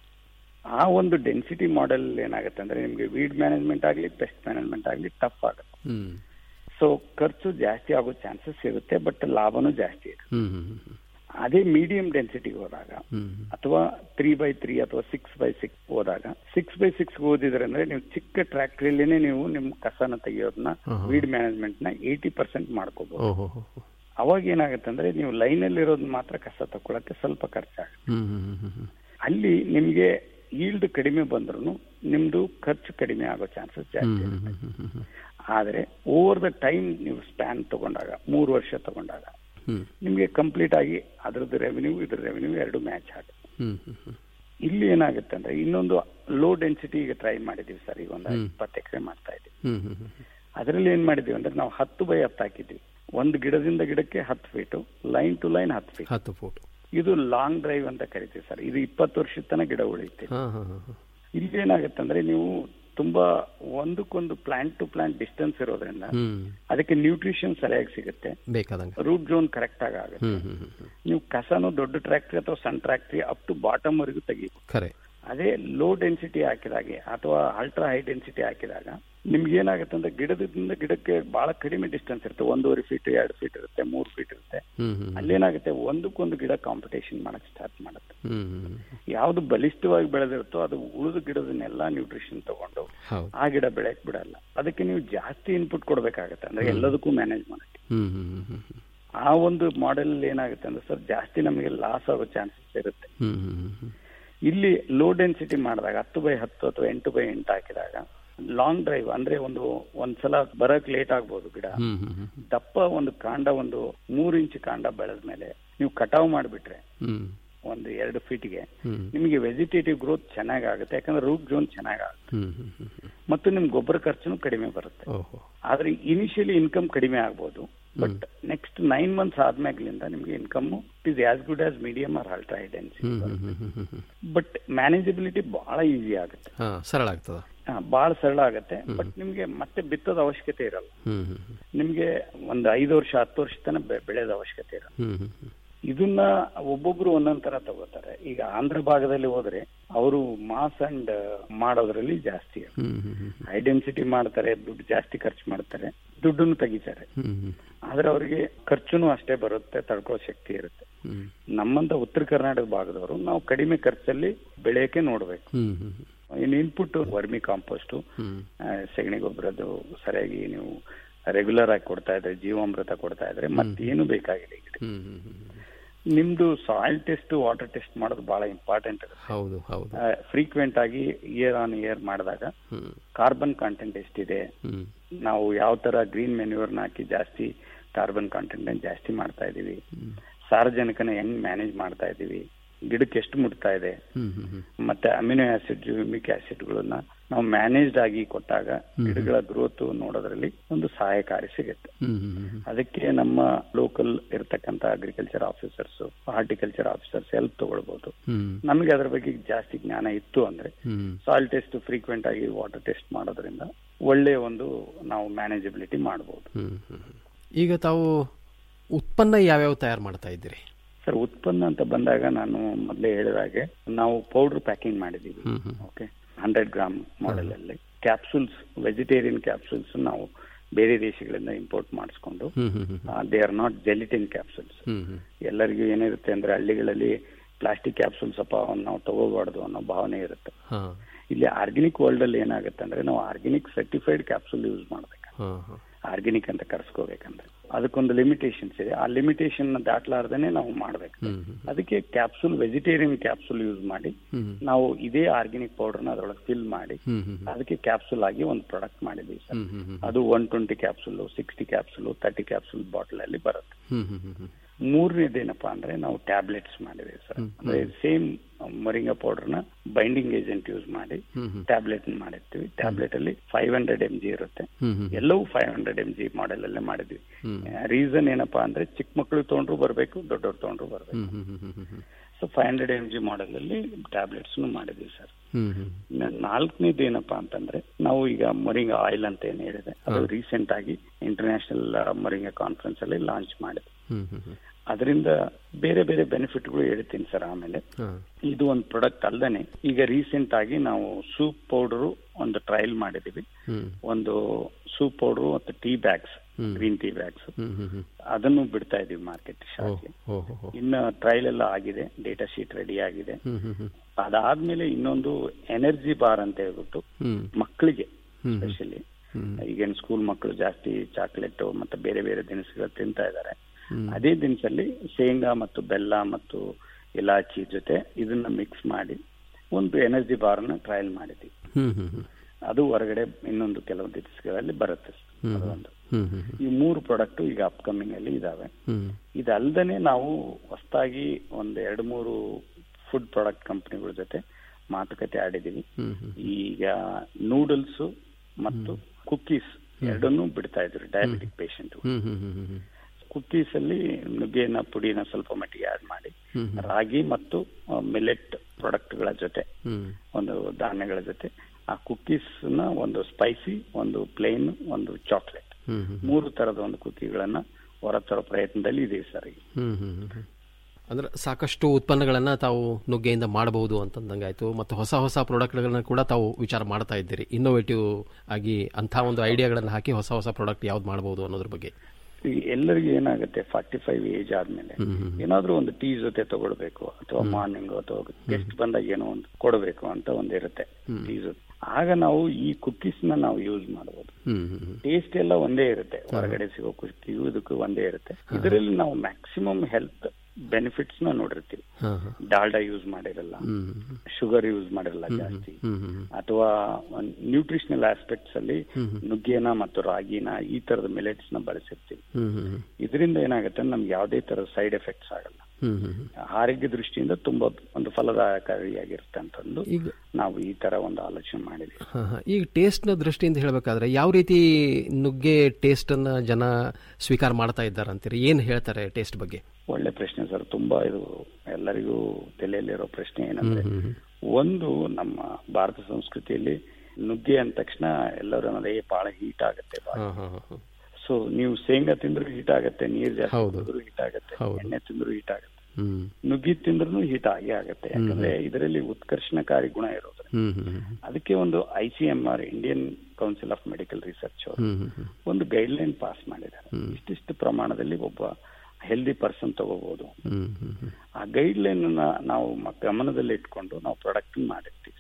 ಆ ಒಂದು ಡೆನ್ಸಿಟಿ ಮಾಡೆಲ್ ಏನಾಗುತ್ತೆ ಅಂದ್ರೆ ನಿಮ್ಗೆ ವೀಡ್ ಮ್ಯಾನೇಜ್ಮೆಂಟ್ ಆಗ್ಲಿ ಪೆಸ್ಟ್ ಮ್ಯಾನೇಜ್ಮೆಂಟ್ ಆಗ್ಲಿ ಟಫ್ ಆಗುತ್ತೆ ಹ್ಮ್ ಸೊ ಖರ್ಚು ಜಾಸ್ತಿ ಆಗೋ ಚಾನ್ಸಸ್ ಇರುತ್ತೆ ಬಟ್ ಲಾಭನೂ ಜಾಸ್ತಿ ಇರುತ್ತೆ ಹ್ಮ್ ಹ್ಮ್ ಹ್ಮ್ ಅದೇ ಮೀಡಿಯಂ ಡೆನ್ಸಿಟಿಗೆ ಹೋದಾಗ ಹ್ಮ್ ಅಥವಾ ತ್ರೀ ಬೈ ತ್ರೀ ಅಥವಾ ಸಿಕ್ಸ್ ಬೈ ಸಿಕ್ಸ್ ಹೋದಾಗ ಸಿಕ್ಸ್ ಬೈ ಸಿಕ್ಸ್ ಓದಿದ್ರೆ ಅಂದ್ರೆ ನೀವು ಚಿಕ್ಕ ಟ್ರ್ಯಾಕ್ಟ್ರಿಲೇನೆ ನೀವು ನಿಮ್ ಕಸನ ತೆಗಿಯೋದನ್ನ ಹಾ, ಹಾ. ವೀಡ್ ಮ್ಯಾನೇಜ್ಮೆಂಟ್ ನ ಏಯ್ಟಿ ಪರ್ಸೆಂಟ್ ಮಾಡ್ಕೋಬಹುದು ಓಹೋ ಹೋ ಹೋ. ಅವಾಗ ಏನಾಗುತ್ತೆ ಅಂದ್ರೆ ನೀವು ಲೈನ್ ಅಲ್ಲಿ ಇರೋದ್ ಮಾತ್ರ ಕಸ ತಗೊಳಕ್ಕೆ ಸ್ವಲ್ಪ ಖರ್ಚಾಗುತ್ತೆ ಹ್ಮ್ ಹ್ಮ್ ಹ್ಮ್ ಹ್ಮ್ ಅಲ್ಲಿ ನಿಮ್ಗೆ ಈಲ್ಡ್ ಕಡಿಮೆ ಬಂದ್ರು ನಿಮ್ದು ಖರ್ಚು ಕಡಿಮೆ ಆಗೋ ಚಾನ್ಸಸ್ ಜಾಸ್ತಿ ಹ್ಮ್ ಇರುತ್ತೆ ಹ್ಮ್ ಹ್ಮ್ ಹ್ಮ್ ಆದ್ರೆ ಓವರ್ ದ ಟೈಮ್ ನೀವು ಸ್ಪ್ಯಾನ್ ತಗೊಂಡಾಗ ಮೂರು ವರ್ಷ ತಗೊಂಡಾಗ ಹ್ಮ್ ನಿಮ್ಗೆ ಕಂಪ್ಲೀಟ್ ಆಗಿ ಅದ್ರದ್ದು ರೆವೆನ್ಯೂ ಇದ್ರ ರೆವೆನ್ಯೂ ಎರಡು ಮ್ಯಾಚ್ ಆಗುತ್ತೆ ಹ್ಮ್ ಹ್ಮ್ ಹ್ಮ್ ಇಲ್ಲಿ ಏನಾಗುತ್ತೆ ಅಂದ್ರೆ ಇನ್ನೊಂದು ಲೋ ಡೆನ್ಸಿಟಿ ಈಗ ಟ್ರೈ ಮಾಡಿದೀವಿ ಸರ್ ಈಗ ಒಂದು ಹ್ಮ್. ಇಪ್ಪತ್ತು ಎಕರೆ ಮಾಡ್ತಾ ಇದ್ದೀವಿ ಹ್ಮ್ ಹ್ಮ್ ಹ್ಮ್ ಅದರಲ್ಲಿ ಏನ್ ಮಾಡಿದೀವಿ ಅಂದ್ರೆ ನಾವು ಹತ್ತು ಬೈ ಹತ್ತು ಹಾಕಿದ್ವಿ ಒಂದು ಗಿಡದಿಂದ ಗಿಡಕ್ಕೆ ಹತ್ತು ಫೀಟು ಲೈನ್ ಟು ಲೈನ್ ಹತ್ತು ಫೀಟ್ ಹತ್ತು ಫೋಟೋ ಇದು ಲಾಂಗ್ ಡ್ರೈವ್ ಅಂತ ಕರಿತೀವಿ ಸರ್ ಇದು ಇಪ್ಪತ್ತು ವರ್ಷದ ತನಕ ಗಿಡ ಉಳಿಯುತ್ತೆ ಹಾ ಹಾ ಹಾ ಹಾ ಇಲ್ಲಿ ಏನಾಗುತ್ತೆ ಅಂದ್ರೆ ನೀವು ತುಂಬಾ ಒಂದಕ್ಕೊಂದು ಪ್ಲಾಂಟ್ ಟು ಪ್ಲಾಂಟ್ ಡಿಸ್ಟೆನ್ಸ್ ಇರೋದ್ರಿಂದ ಹ್ಮ್ ಅದಕ್ಕೆ ನ್ಯೂಟ್ರಿಷನ್ ಸರಿಯಾಗಿ ಸಿಗುತ್ತೆ ಬೇಕಾದಂಗ ರೂಟ್ ಝೋನ್ ಕರೆಕ್ಟ್ ಆಗಿ ಆಗುತ್ತೆ ಹ್ಮ್ ಹ್ಮ್ ಹ್ಮ್ ಹ್ಮ್ ನೀವು ಕಸನು ದೊಡ್ಡ ಟ್ರ್ಯಾಕ್ಟ್ರಿ ಅಥವಾ ಸಣ್ಣ ಟ್ರ್ಯಾಕ್ಟ್ರಿ ಅಪ್ ಟು ಬಾಟಮ್ ವರೆಗೂ ತೆಗಿಬೇಕು ಖರೆ ಅದೇ ಲೋ ಡೆನ್ಸಿಟಿ ಹಾಕಿದಾಗೆ ಅಥವಾ ಅಲ್ಟ್ರಾ ಹೈ ಡೆನ್ಸಿಟಿ ಹಾಕಿದಾಗ ನಿಮ್ಗೆ ಏನಾಗುತ್ತೆ ಅಂದ್ರೆ ಗಿಡದಿಂದ ಗಿಡಕ್ಕೆ ಬಹಳ ಕಡಿಮೆ ಡಿಸ್ಟೆನ್ಸ್ ಇರುತ್ತೆ ಒಂದೂವರೆ ಫೀಟ್ ಎರಡು ಫೀಟ್ ಇರುತ್ತೆ ಮೂರು ಫೀಟ್ ಇರುತ್ತೆ ಹ್ಮ್ ಹ್ಮ್ ಅಲ್ಲೇನಾಗುತ್ತೆ ಒಂದಕ್ಕೊಂದು ಗಿಡ ಕಾಂಪಿಟೇಷನ್ ಮಾಡಕ್ ಸ್ಟಾರ್ಟ್ ಮಾಡುತ್ತೆ ಹ್ಮ್ ಹ್ಮ್ ಯಾವ್ದು ಬಲಿಷ್ಠವಾಗಿ ಬೆಳೆದಿರುತ್ತೋ ಅದು ಉಳಿದ ಗಿಡದನ್ನೆಲ್ಲ ನ್ಯೂಟ್ರಿಷನ್ ತಗೊಂಡು ಹೌದು ಆ ಗಿಡ ಬೆಳೆಯಕ್ ಬಿಡಲ್ಲ ಅದಕ್ಕೆ ನೀವು ಜಾಸ್ತಿ ಇನ್ಪುಟ್ ಕೊಡ್ಬೇಕಾಗತ್ತೆ ಅಂದ್ರೆ ಎಲ್ಲದಕ್ಕೂ ಮ್ಯಾನೇಜ್ ಮಾಡಕ್ಕೆ ಹ್ಮ್ ಹ್ಮ್ ಹ್ಮ್ ಹ್ಮ್ ಆ ಒಂದು ಮಾಡೆಲ್ ಏನಾಗುತ್ತೆ ಅಂದ್ರೆ ಸರ್ ಜಾಸ್ತಿ ನಮಗೆ ಲಾಸ್ ಆಗೋ ಚಾನ್ಸಸ್ ಇರುತ್ತೆ ಹ್ಮ್ ಹ್ಮ್ ಹ್ಮ್ ಇಲ್ಲಿ ಲೋ ಡೆನ್ಸಿಟಿ ಮಾಡಿದಾಗ ಹತ್ತು ಬೈ ಹತ್ತು ಅಥವಾ ಎಂಟು ಬೈ ಎಂಟು ಹಾಕಿದಾಗ ಲಾಂಗ್ ಡ್ರೈವ್ ಅಂದ್ರೆ ಒಂದು ಒಂದ್ಸಲ ಬರಕ್ ಲೇಟ್ ಆಗ್ಬೋದು ಗಿಡ ಹ್ಮ್ ಹ್ಮ್ ಹ್ಮ್ ದಪ್ಪ ಒಂದು ಕಾಂಡ ಒಂದು ಮೂರ್ ಇಂಚ್ ಕಾಂಡ ಬೆಳೆದ ಮೇಲೆ ನೀವು ಕಟಾವ್ ಮಾಡಿಬಿಟ್ರೆ ಹ್ಮ್ ಒಂದು ಎರಡು ಫೀಟ್ಗೆ ಹ್ಮ್ ನಿಮಗೆ ವೆಜಿಟೇಟಿವ್ ಗ್ರೋತ್ ಚೆನ್ನಾಗ್ ಆಗುತ್ತೆ ಯಾಕಂದ್ರೆ ರೂಟ್ ಜೋನ್ ಚೆನ್ನಾಗುತ್ತೆ ಹ್ಮ್ ಹ್ಮ್ ಹ್ಮ್ ಹ್ಮ್ ಮತ್ತು ನಿಮ್ ಗೊಬ್ಬರ ಖರ್ಚುನು ಕಡಿಮೆ ಬರುತ್ತೆ ಓಹೋ ಆದ್ರೆ ಇನಿಷಿಯಲಿ ಇನ್ಕಮ್ ಕಡಿಮೆ ಆಗ್ಬೋದು ಬಟ್ ನೆಕ್ಸ್ಟ್ ನೈನ್ ಮಂತ್ಸ್ ಆದ್ಮೇಲಿಂದ ನಿಮ್ಗೆ income it is as good as medium or ultra density hmm hmm hmm hmm hmm hmm but manageability ಬಹಳ ಈಸಿ ಆಗುತ್ತೆ ಹಾ ಸರಳ ಆಗ್ತದ ಹಾ, ಬಹಳ ಸರಳ ಆಗುತ್ತೆ ಬಟ್ ನಿಮ್ಗೆ ಮತ್ತೆ ಬಿತ್ತೋದ ಅವಶ್ಯಕತೆ ಇರಲ್ಲ ಹ್ಮ್ ಹ್ಮ್ ಹ್ಮ್ ನಿಮ್ಗೆ ಒಂದು ಐದು ವರ್ಷ ಹತ್ತು ವರ್ಷ ತನಕ ಬೆ- ಬೆಳೆಯೋದ ಅವಶ್ಯಕತೆ ಇರಲ್ಲ ಹ್ಮ್ ಹ್ಮ್ ಹ್ಮ್ ಇದನ್ನ ಒಬ್ಬೊಬ್ರು ಒಂದೊಂದ್ ತರ ತಗೋತಾರೆ ಈಗ ಆಂಧ್ರ ಭಾಗದಲ್ಲಿ ಹೋದ್ರೆ ಅವರು ಮಾಸ್ ಅಂಡ್ ಮಾಡೋದ್ರಲ್ಲಿ ಜಾಸ್ತಿ ಹ್ಮ್ ಹ್ಮ್ ಹ್ಮ್ ಹೈ ಡೆನ್ಸಿಟಿ ಮಾಡ್ತಾರೆ ದುಡ್ಡು ಜಾಸ್ತಿ ಖರ್ಚು ಮಾಡ್ತಾರೆ ದುಡ್ಡನ್ನು ತೆಗಿತಾರೆ ಹ್ಮ್ ಹ್ಮ್ ಆದ್ರೆ ಅವರಿಗೆ ಖರ್ಚುನು ಅಷ್ಟೇ ಬರುತ್ತೆ ತಡ್ಕೊಳ್ಳೋ ಶಕ್ತಿ ಇರುತ್ತೆ ಹ್ಮ್ ನಮ್ಮಂತ ಉತ್ತರ ಕರ್ನಾಟಕ ಭಾಗದವರು ನಾವು ಕಡಿಮೆ ಖರ್ಚಲ್ಲಿ ಬೆಳೆಯಕ್ಕೆ ನೋಡ್ಬೇಕು ಹ್ಮ್ ಹ್ಮ್ ಇನ್ನು ಇನ್ಪುಟ್ ವರ್ಮಿ ಕಾಂಪೋಸ್ಟ್ ಹ್ಮ್ ಸಗಣಿ ಗೊಬ್ಬರದ್ದು ಸರಿಯಾಗಿ ನೀವು ರೆಗ್ಯುಲರ್ ಆಗಿ ಕೊಡ್ತಾ ಇದ್ರೆ ಜೀವಾಮೃತ ಕೊಡ್ತಾ ಇದ್ರೆ ಮತ್ತೇನು ಬೇಕಾಗಿಲ್ಲ ಈಗ ಹ್ಮ್ ಹ್ಮ್ ಹ್ಮ್ ನಿಮ್ದು ಸಾಯಿಲ್ ಟೆಸ್ಟ್ ವಾಟರ್ ಟೆಸ್ಟ್ ಮಾಡೋದು ಬಹಳ ಇಂಪಾರ್ಟೆಂಟ್ ಹೌದು ಹೌದು ಫ್ರೀಕ್ವೆಂಟ್ ಆಗಿ ಇಯರ್ ಆನ್ ಇಯರ್ ಮಾಡಿದಾಗ ಹ್ಮ್ ಕಾರ್ಬನ್ ಕಾಂಟೆಂಟ್ ಎಷ್ಟಿದೆ ಹ್ಮ್ ನಾವು ಯಾವ ತರ ಗ್ರೀನ್ ಮೆನ್ಯೂರ್ನ ಹಾಕಿ ಜಾಸ್ತಿ ಕಾರ್ಬನ್ ಕಾಂಟೆಂಟ್ ಜಾಸ್ತಿ ಮಾಡ್ತಾ ಇದೀವಿ ಸಾರ್ವಜನಿಕನ ಹೆಂಗ್ ಮ್ಯಾನೇಜ್ ಮಾಡ್ತಾ ಇದೀವಿ ಗಿಡಕ್ಕೆ ಎಷ್ಟು ಮುಟ್ತಾ ಇದೆ ಹ್ಮ್ ಹ್ಮ್ ಹ್ಮ್ ಮತ್ತೆ ಅಮಿನೋ ಆಸಿಡ್ ಯುಮಿಕ್ ಆಸಿಡ್ಗಳನ್ನ ನಾವು ಮ್ಯಾನೇಜ್ಡ್ ಆಗಿ ಕೊಟ್ಟಾಗ ಹ್ಮ್. ಗಿಡಗಳ ಗ್ರೋತ್ ನೋಡೋದ್ರಲ್ಲಿ ಒಂದು ಸಹಾಯಕಾರಿ ಸಿಗುತ್ತೆ ಹ್ಮ್ ಹ್ಮ್ ಹ್ಮ್ ಅದಕ್ಕೆ ನಮ್ಮ ಲೋಕಲ್ ಇರತಕ್ಕಂತ agriculture officers horticulture officers help ತಗೊಳ್ಬಹುದು ಹ್ಮ್ ನಮಗೆ ಅದ್ರ ಬಗ್ಗೆ ಜಾಸ್ತಿ ಜ್ಞಾನ ಇತ್ತು ಅಂದ್ರೆ ಹ್ಮ್ ಸಾಯಿಲ್ ಟೆಸ್ಟ್ ಫ್ರೀಕ್ವೆಂಟ್ ಆಗಿ ವಾಟರ್ ಟೆಸ್ಟ್ ಮಾಡೋದ್ರಿಂದ ಒಳ್ಳೆ ಒಂದು ನಾವು ಮ್ಯಾನೇಜಬಿಲಿಟಿ ಮಾಡಬಹುದು ಹ್ಮ್ ಹ್ಮ್ ಹ್ಮ್. ಈಗ ತಾವು ಉತ್ಪನ್ನ ಯಾವ್ಯಾವ ತಯಾರು ಮಾಡ್ತಾ ಇದ್ದೀರಿ ಸರ್ ಉತ್ಪನ್ನ ಅಂತ ಬಂದಾಗ ನಾನು ಮೊದಲೇ ಹೇಳಿದ ಹಾಗೆ ನಾವು ಪೌಡರ್ ಪ್ಯಾಕಿಂಗ್ ಮಾಡಿದೀವಿ hmm hmm okay hundred gram model ಅಲ್ಲಿ ಕ್ಯಾಪ್ಸೂಲ್ಸ್ ವೆಜಿಟೇರಿಯನ್ ಕ್ಯಾಪ್ಸೂಲ್ಸ್ ನಾವು ಬೇರೆ ದೇಶಗಳಿಂದ ಇಂಪೋರ್ಟ್ ಮಾಡಿಸ್ಕೊಂಡು hmm hmm hmm they are not gelatin capsules hmm hmm ಎಲ್ಲರಿಗೂ ಏನಿರುತ್ತೆ ಅಂದ್ರೆ ಹಳ್ಳಿಗಳಲ್ಲಿ ಪ್ಲಾಸ್ಟಿಕ್ ಕ್ಯಾಪ್ಸೂಲ್ಸ್ ಅಪ್ಪ ಅವ್ನ ನಾವು ತಗೋಬಾರ್ದು ಅನ್ನೋ ಭಾವನೆ ಇರುತ್ತೆ ಹಾ ಇಲ್ಲಿ ಆರ್ಗ್ಯಾನಿಕ್ ವರ್ಲ್ಡ್ ಅಲ್ಲಿ ಏನಾಗುತ್ತೆ ಅಂದ್ರೆ ನಾವು ಆರ್ಗ್ಯಾನಿಕ್ ಸರ್ಟಿಫೈಡ್ ಕ್ಯಾಪ್ಸೂಲ್ ಯೂಸ್ ಮಾಡ್ಬೇಕು ಹಾ ಹಾ ಆರ್ಗ್ಯಾನಿಕ್ ಅಂತ ಕರ್ಸ್ಕೋಬೇಕಂದ್ರೆ ಅದಕ್ಕೊಂದು ಲಿಮಿಟೇಷನ್ಸ್ ಇದೆ ಆ ಲಿಮಿಟೇಷನ್ ದಾಟ್ಲಾರ್ದೇನೆ ನಾವು ಮಾಡ್ಬೇಕು ಹ್ಮ್ ಹ್ಮ್ ಅದಕ್ಕೆ ಕ್ಯಾಪ್ಸೂಲ್ ವೆಜಿಟೇರಿಯನ್ ಕ್ಯಾಪ್ಸೂಲ್ ಯೂಸ್ ಮಾಡಿ ಹ್ಮ್ ನಾವು ಇದೇ ಆರ್ಗ್ಯಾನಿಕ್ ಪೌಡರ್ನ ಅದರೊಳಗೆ ಫಿಲ್ ಮಾಡಿ ಹ್ಮ್ ಹ್ಮ್ ಅದಕ್ಕೆ ಕ್ಯಾಪ್ಸೂಲ್ ಆಗಿ ಒಂದು ಪ್ರಾಡಕ್ಟ್ ಮಾಡಿದೀವಿ ಸರ್ ಹ್ಮ್ ಹ್ಮ್ ಹ್ಮ್ ಅದು one twenty capsule sixty capsule thirty capsule bottle ಅಲ್ಲಿ ಬರುತ್ತೆ ಹ್ಮ್ ಹ್ಮ್ ಹ್ಮ್ ಹ್ಮ್ ಮೂರನೇದೇನಪ್ಪಾ ಅಂದ್ರೆ ನಾವು ಟ್ಯಾಬ್ಲೆಟ್ಸ್ ಮಾಡಿದೀವಿ ಸರ್ ಹ್ಮ್. ಅಂದ್ರೆ ಸೇಮ್ ಮೊರಿಂಗಾ ಪೌಡರ್ ನ ಬೈಂಡಿಂಗ್ ಏಜೆಂಟ್ ಯೂಸ್ ಮಾಡಿ ಹ್ಮ್ ಹ್ಮ್ ಟ್ಯಾಬ್ಲೆಟ್ ಮಾಡಿರ್ತೀವಿ ಟ್ಯಾಬ್ಲೆಟ್ ಅಲ್ಲಿ ಫೈವ್ ಹಂಡ್ರೆಡ್ ಎಂ ಜಿ ಇರುತ್ತೆ ಹ್ಮ್ ಹ್ಮ್ ಎಲ್ಲವೂ five hundred M G model ಅಲ್ಲೇ ಮಾಡಿದ್ವಿ ಹ್ಮ್ ರೀಸನ್ ಏನಪ್ಪಾ ಅಂದ್ರೆ ಚಿಕ್ಕ ಮಕ್ಕಳು ತಗೊಂಡ್ರು ಬರ್ಬೇಕು ದೊಡ್ಡವ್ರು ತಗೊಂಡ್ರು ಬರ್ಬೇಕು ಹ್ಮ್ ಹ್ಮ್ ಹ್ಮ್ ಹ್ಮ್ ಹ್ಮ್ so five hundred M G model ಅಲ್ಲಿ ಟ್ಯಾಬ್ಲೆಟ್ಸ್ ಮಾಡಿದ್ವಿ ಸರ್ ಹ್ಮ್ ಹ್ಮ್ ನಾಲ್ಕನೇದು ಏನಪ್ಪಾ ಅಂತಂದ್ರೆ ನಾವು ಈಗ ಮೊರಿಂಗ ಆಯಿಲ್ ಅಂತ ಏನ್ ಹೇಳಿದೆ ಅದು ರೀಸೆಂಟ್ ಆಗಿ ಇಂಟರ್ನ್ಯಾಷನಲ್ ಮೊರಿಂಗ ಕಾನ್ಫರೆನ್ಸ್ ಅಲ್ಲಿ ಲಾಂಚ್ ಮಾಡಿದೆ ಹ್ಮ್ ಹ್ಮ್ ಹ್ಮ್ ಅದರಿಂದ ಬೇರೆ ಬೇರೆ ಬೆನಿಫಿಟ್ಗಳು ಹೇಳ್ತೀನಿ ಸರ್ ಆಮೇಲೆ ಹಾ ಇದು ಒಂದು ಪ್ರಾಡಕ್ಟ್ ಅಲ್ದೇನೆ ಈಗ ರೀಸೆಂಟ್ ಆಗಿ ನಾವು ಸೂಪ್ ಪೌಡರ್ ಒಂದು ಟ್ರಯಲ್ ಮಾಡಿದೀವಿ ಹ್ಮ್ ಒಂದು ಸೂಪ್ ಪೌಡರ್ ಮತ್ತು ಟೀ ಬ್ಯಾಗ್ಸ್ ಹ್ಮ್. ಗ್ರೀನ್ ಟೀ ಬ್ಯಾಗ್ಸ್ ಹ್ಮ್ ಹ್ಮ್ ಹ್ಮ್ ಅದನ್ನು ಬಿಡ್ತಾ ಇದೀವಿ ಮಾರ್ಕೆಟ್ ಓ ಶಾರ್ಟ್ಲಿ ಓ ಹೋ ಹೋ. ಇನ್ನು ಟ್ರಯಲ್ ಎಲ್ಲ ಆಗಿದೆ ಡೇಟಾ ಶೀಟ್ ರೆಡಿ ಆಗಿದೆ ಹ್ಮ್ ಹ್ಮ್ ಹ್ಮ್ ಅದಾದ್ಮೇಲೆ ಇನ್ನೊಂದು ಎನರ್ಜಿ ಬಾರ್ ಅಂತ ಹೇಳ್ಬಿಟ್ಟು ಹ್ಮ್ ಮಕ್ಕಳಿಗೆ ಹ್ಮ್ ಹ್ಮ್. ಸ್ಪೆಷಲಿ ಹ್ಮ್ ಈಗೇನು ಸ್ಕೂಲ್ ಮಕ್ಕಳು ಜಾಸ್ತಿ ಚಾಕ್ಲೇಟ್ ಮತ್ತೆ ಬೇರೆ ಬೇರೆ ದಿನಸುಗಳು ತಿಂತಾ ಇದ್ದಾರೆ ಹ್ಮ್. ಅದೇ ದಿನಸಲ್ಲಿ ಶೇಂಗಾ ಮತ್ತು ಬೆಲ್ಲ ಮತ್ತು ಇಲಾಚಿ ಜೊತೆ ಇದನ್ನ ಮಿಕ್ಸ್ ಮಾಡಿ ಒಂದು ಎನರ್ಜಿ ಬಾರ್ನ ಟ್ರಯಲ್ ಮಾಡಿದ್ವಿ ಹ್ಮ್ ಹ್ಮ್ ಹ್ಮ್ ಅದು ಹೊರಗಡೆ ಇನ್ನೊಂದು ಕೆಲವು ದಿವಸಗಳಲ್ಲಿ ಬರುತ್ತೆ ಹ್ಮ್ ಅದು ಒಂದು ಹ್ಮ್ ಹ್ಮ್ ಹ್ಮ್ ಈ ಮೂರು ಪ್ರಾಡಕ್ಟ್ ಈಗ ಅಪ್ಕಮಿಂಗ್ ಅಲ್ಲಿ ಇದಾವೆ ಹ್ಮ್ ಇದಲ್ದನೆ ನಾವು ಹೊಸದಾಗಿ ಒಂದ್ ಎರಡು ಮೂರು ಫುಡ್ ಪ್ರಾಡಕ್ಟ್ ಕಂಪನಿಗಳ ಜೊತೆ ಮಾತುಕತೆ ಆಡಿದೀವಿ ಹ್ಮ್ ಹ್ಮ್ ಈಗ ನೂಡಲ್ಸ್ ಮತ್ತು ಕುಕ್ಕೀಸ್ ಎರಡನ್ನೂ ಬಿಡ್ತಾ ಇದ್ರು ಡಯಾಬಿಟಿಕ್ ಪೇಷಂಟ್ ಹ್ಮ್ ಹ್ಮ್ ಹ್ಮ್ ಹ್ಮ್ ಕುಕ್ಕೀಸ್ ಅಲ್ಲಿ ನುಗ್ಗೆನ ಪುಡಿನ ಸ್ವಲ್ಪ ಮಟ್ಟಿಗೆ ಆಡ್ ಮಾಡಿ ಹ್ಮ್ ರಾಗಿ ಮತ್ತು ಮಿಲೆಟ್ ಪ್ರಾಡಕ್ಟ್ ಗಳ ಜೊತೆ ಹ್ಮ್ ಒಂದು ಧಾನ್ಯಗಳ ಜೊತೆ ಆ ಕುಕ್ಕೀಸ್ ನ ಒಂದು ಸ್ಪೈಸಿ ಒಂದು ಪ್ಲೇನ್ ಒಂದು ಚಾಕ್ಲೇಟ್ ಹ್ಮ್ ಹ್ಮ್ ಮೂರು ತರದ ಒಂದು ಕುಕಿಗಳನ್ನ ಹೊರತರೋ ಪ್ರಯತ್ನದಲ್ಲಿ ಇದೀವಿ ಸರ್ ಈಗ ಹ್ಮ್ ಹ್ಮ್ ಹ್ಮ್ ಹ್ಮ್. ಅಂದ್ರೆ ಸಾಕಷ್ಟು ಉತ್ಪನ್ನಗಳನ್ನ ತಾವು ನುಗ್ಗೆಯಿಂದ ಮಾಡಬಹುದು ಅಂತಂದಂಗಾಯ್ತು ಮತ್ತು ಹೊಸ ಹೊಸ ಪ್ರಾಡಕ್ಟ್ಗಳನ್ನ ಕೂಡ ತಾವು ವಿಚಾರ ಮಾಡ್ತಾ ಇದ್ದೀರಿ ಇನ್ನೋವೇಟಿವ್ ಆಗಿ ಅಂಥ ಒಂದು ಐಡಿಯಾಗಳನ್ನು ಹಾಕಿ ಹೊಸ ಹೊಸ ಪ್ರಾಡಕ್ಟ್ ಯಾವ್ದು ಮಾಡಬಹುದು ಅನ್ನೋದ್ರ ಬಗ್ಗೆ ಈಗ ಎಲ್ಲರಿಗೂ ಏನಾಗುತ್ತೆ ಫಾರ್ಟಿ ಫೈವ್ ಏಜ್ ಆದ್ಮೇಲೆ ಏನಾದ್ರೂ ಒಂದು ಟೀ ಜೊತೆ ತಗೊಳ್ಬೇಕು ಅಥವಾ ಮಾರ್ನಿಂಗ್ ಅಥವಾ ಗೆಸ್ಟ್ ಬಂದಾಗ ಏನೋ ಒಂದು ಕೊಡಬೇಕು ಅಂತ ಒಂದು ಇರುತ್ತೆ ಟೀ ಜೊತೆ ಆಗ ನಾವು ಈ ಕುಕ್ಕೀಸ್ ನ ನಾವು ಯೂಸ್ ಮಾಡಬಹುದು ಟೇಸ್ಟ್ ಎಲ್ಲ ಒಂದೇ ಇರುತ್ತೆ ಹೊರಗಡೆ ಸಿಗೋ ಕುಕ್ಕಿ ಇದಕ್ಕೂ ಒಂದೇ ಇರುತ್ತೆ ಇದರಲ್ಲಿ ನಾವು ಮ್ಯಾಕ್ಸಿಮಮ್ ಹೆಲ್ತ್ ಬೆನಿಫಿಟ್ಸ್ ನ ನೋಡಿರ್ತೀವಿ ಡಾಲ್ಡಾ ಯೂಸ್ ಮಾಡಿರಲ್ಲ ಶುಗರ್ ಯೂಸ್ ಮಾಡಿರಲ್ಲ ಜಾಸ್ತಿ ಅಥವಾ ನ್ಯೂಟ್ರಿಷನಲ್ ಆಸ್ಪೆಕ್ಟ್ಸ್ ಅಲ್ಲಿ ನುಗ್ಗೆನ ಮತ್ತು ರಾಗಿನ ಈ ತರದ ಮಿಲೆಟ್ಸ್ ನ ಬಳಸಿರ್ತೀವಿ ಇದರಿಂದ ಏನಾಗುತ್ತೆ ನಮ್ಗೆ ಯಾವುದೇ ತರದ ಸೈಡ್ ಎಫೆಕ್ಟ್ಸ್ ಆಗಲ್ಲ ಆರೋಗ್ಯ ದೃಷ್ಟಿಯಿಂದ ತುಂಬಾ ಒಂದು ಫಲದಾಯಕಾರಿಯಾಗಿರುತ್ತೆ ಅಂತಂದು ನಾವು ಈ ತರ ಒಂದು ಆಲೋಚನೆ ಮಾಡಿದ್ವಿ ಹಾ, ಹಾ. ಈಗ ಟೇಸ್ಟ್ನ ದೃಷ್ಟಿಯಿಂದ ಹೇಳಬೇಕಾದ್ರೆ ಯಾವ ರೀತಿ ನುಗ್ಗೆ ಟೇಸ್ಟ್ ಅನ್ನ ಜನ ಸ್ವೀಕಾರ ಮಾಡ್ತಾ ಇದ್ದಾರೆ ಅಂತೀರಿ ಏನ್ ಹೇಳ್ತಾರೆ ಟೇಸ್ಟ್ ಬಗ್ಗೆ ಒಳ್ಳೆ ಪ್ರಶ್ನೆ ಸರ್ ತುಂಬಾ ಇದು ಎಲ್ಲರಿಗೂ ತಲೆಯಲ್ಲಿರೋ ಪ್ರಶ್ನೆ ಏನಂದ್ರೆ ಒಂದು ನಮ್ಮ ಭಾರತ ಸಂಸ್ಕೃತಿಯಲ್ಲಿ ನುಗ್ಗೆ ಅಂದ ತಕ್ಷಣ ಎಲ್ಲರೂ ಅನ್ನೋದೇ ಬಹಳ ಹೀಟ್ ಆಗುತ್ತೆ ಬಾಯಿ. ಸೊ ನೀವು ಶೇಂಗಾ ತಿಂದ್ರು ಹೀಟ್ ಆಗುತ್ತೆ ನೀರ್ ಜಾಸ್ತಿ ಕುಡಿದ್ರು ಹೀಟ್ ಆಗುತ್ತೆ ಎಣ್ಣೆ ತಿಂದ್ರು ಹೀಟ್ ಆಗುತ್ತೆ ನುಗ್ಗಿ ತಿಂದ್ರು ಹೀಟ್ ಆಗೇ ಆಗುತ್ತೆ ಯಾಕಂದ್ರೆ ಇದರಲ್ಲಿ ಉತ್ಕರ್ಷಣಕಾರಿ ಗುಣ ಇರೋದು ಅದಕ್ಕೆ ಒಂದು I C M R Indian Council of Medical Research ಅವರು ಒಂದು ಗೈಡ್ ಲೈನ್ ಪಾಸ್ ಮಾಡಿದ್ದಾರೆ ಇಷ್ಟಿಷ್ಟು ಪ್ರಮಾಣದಲ್ಲಿ ಒಬ್ಬ ಹೆಲ್ದಿ ಪರ್ಸನ್ ತಗೋಬಹುದು ಆ ಗೈಡ್ ಲೈನ್ ನಾವು ಮ- ಗಮನದಲ್ಲಿ ಇಟ್ಕೊಂಡು ನಾವು ಪ್ರಾಡಕ್ಟ್ ಮಾಡಿರ್ತೀವಿ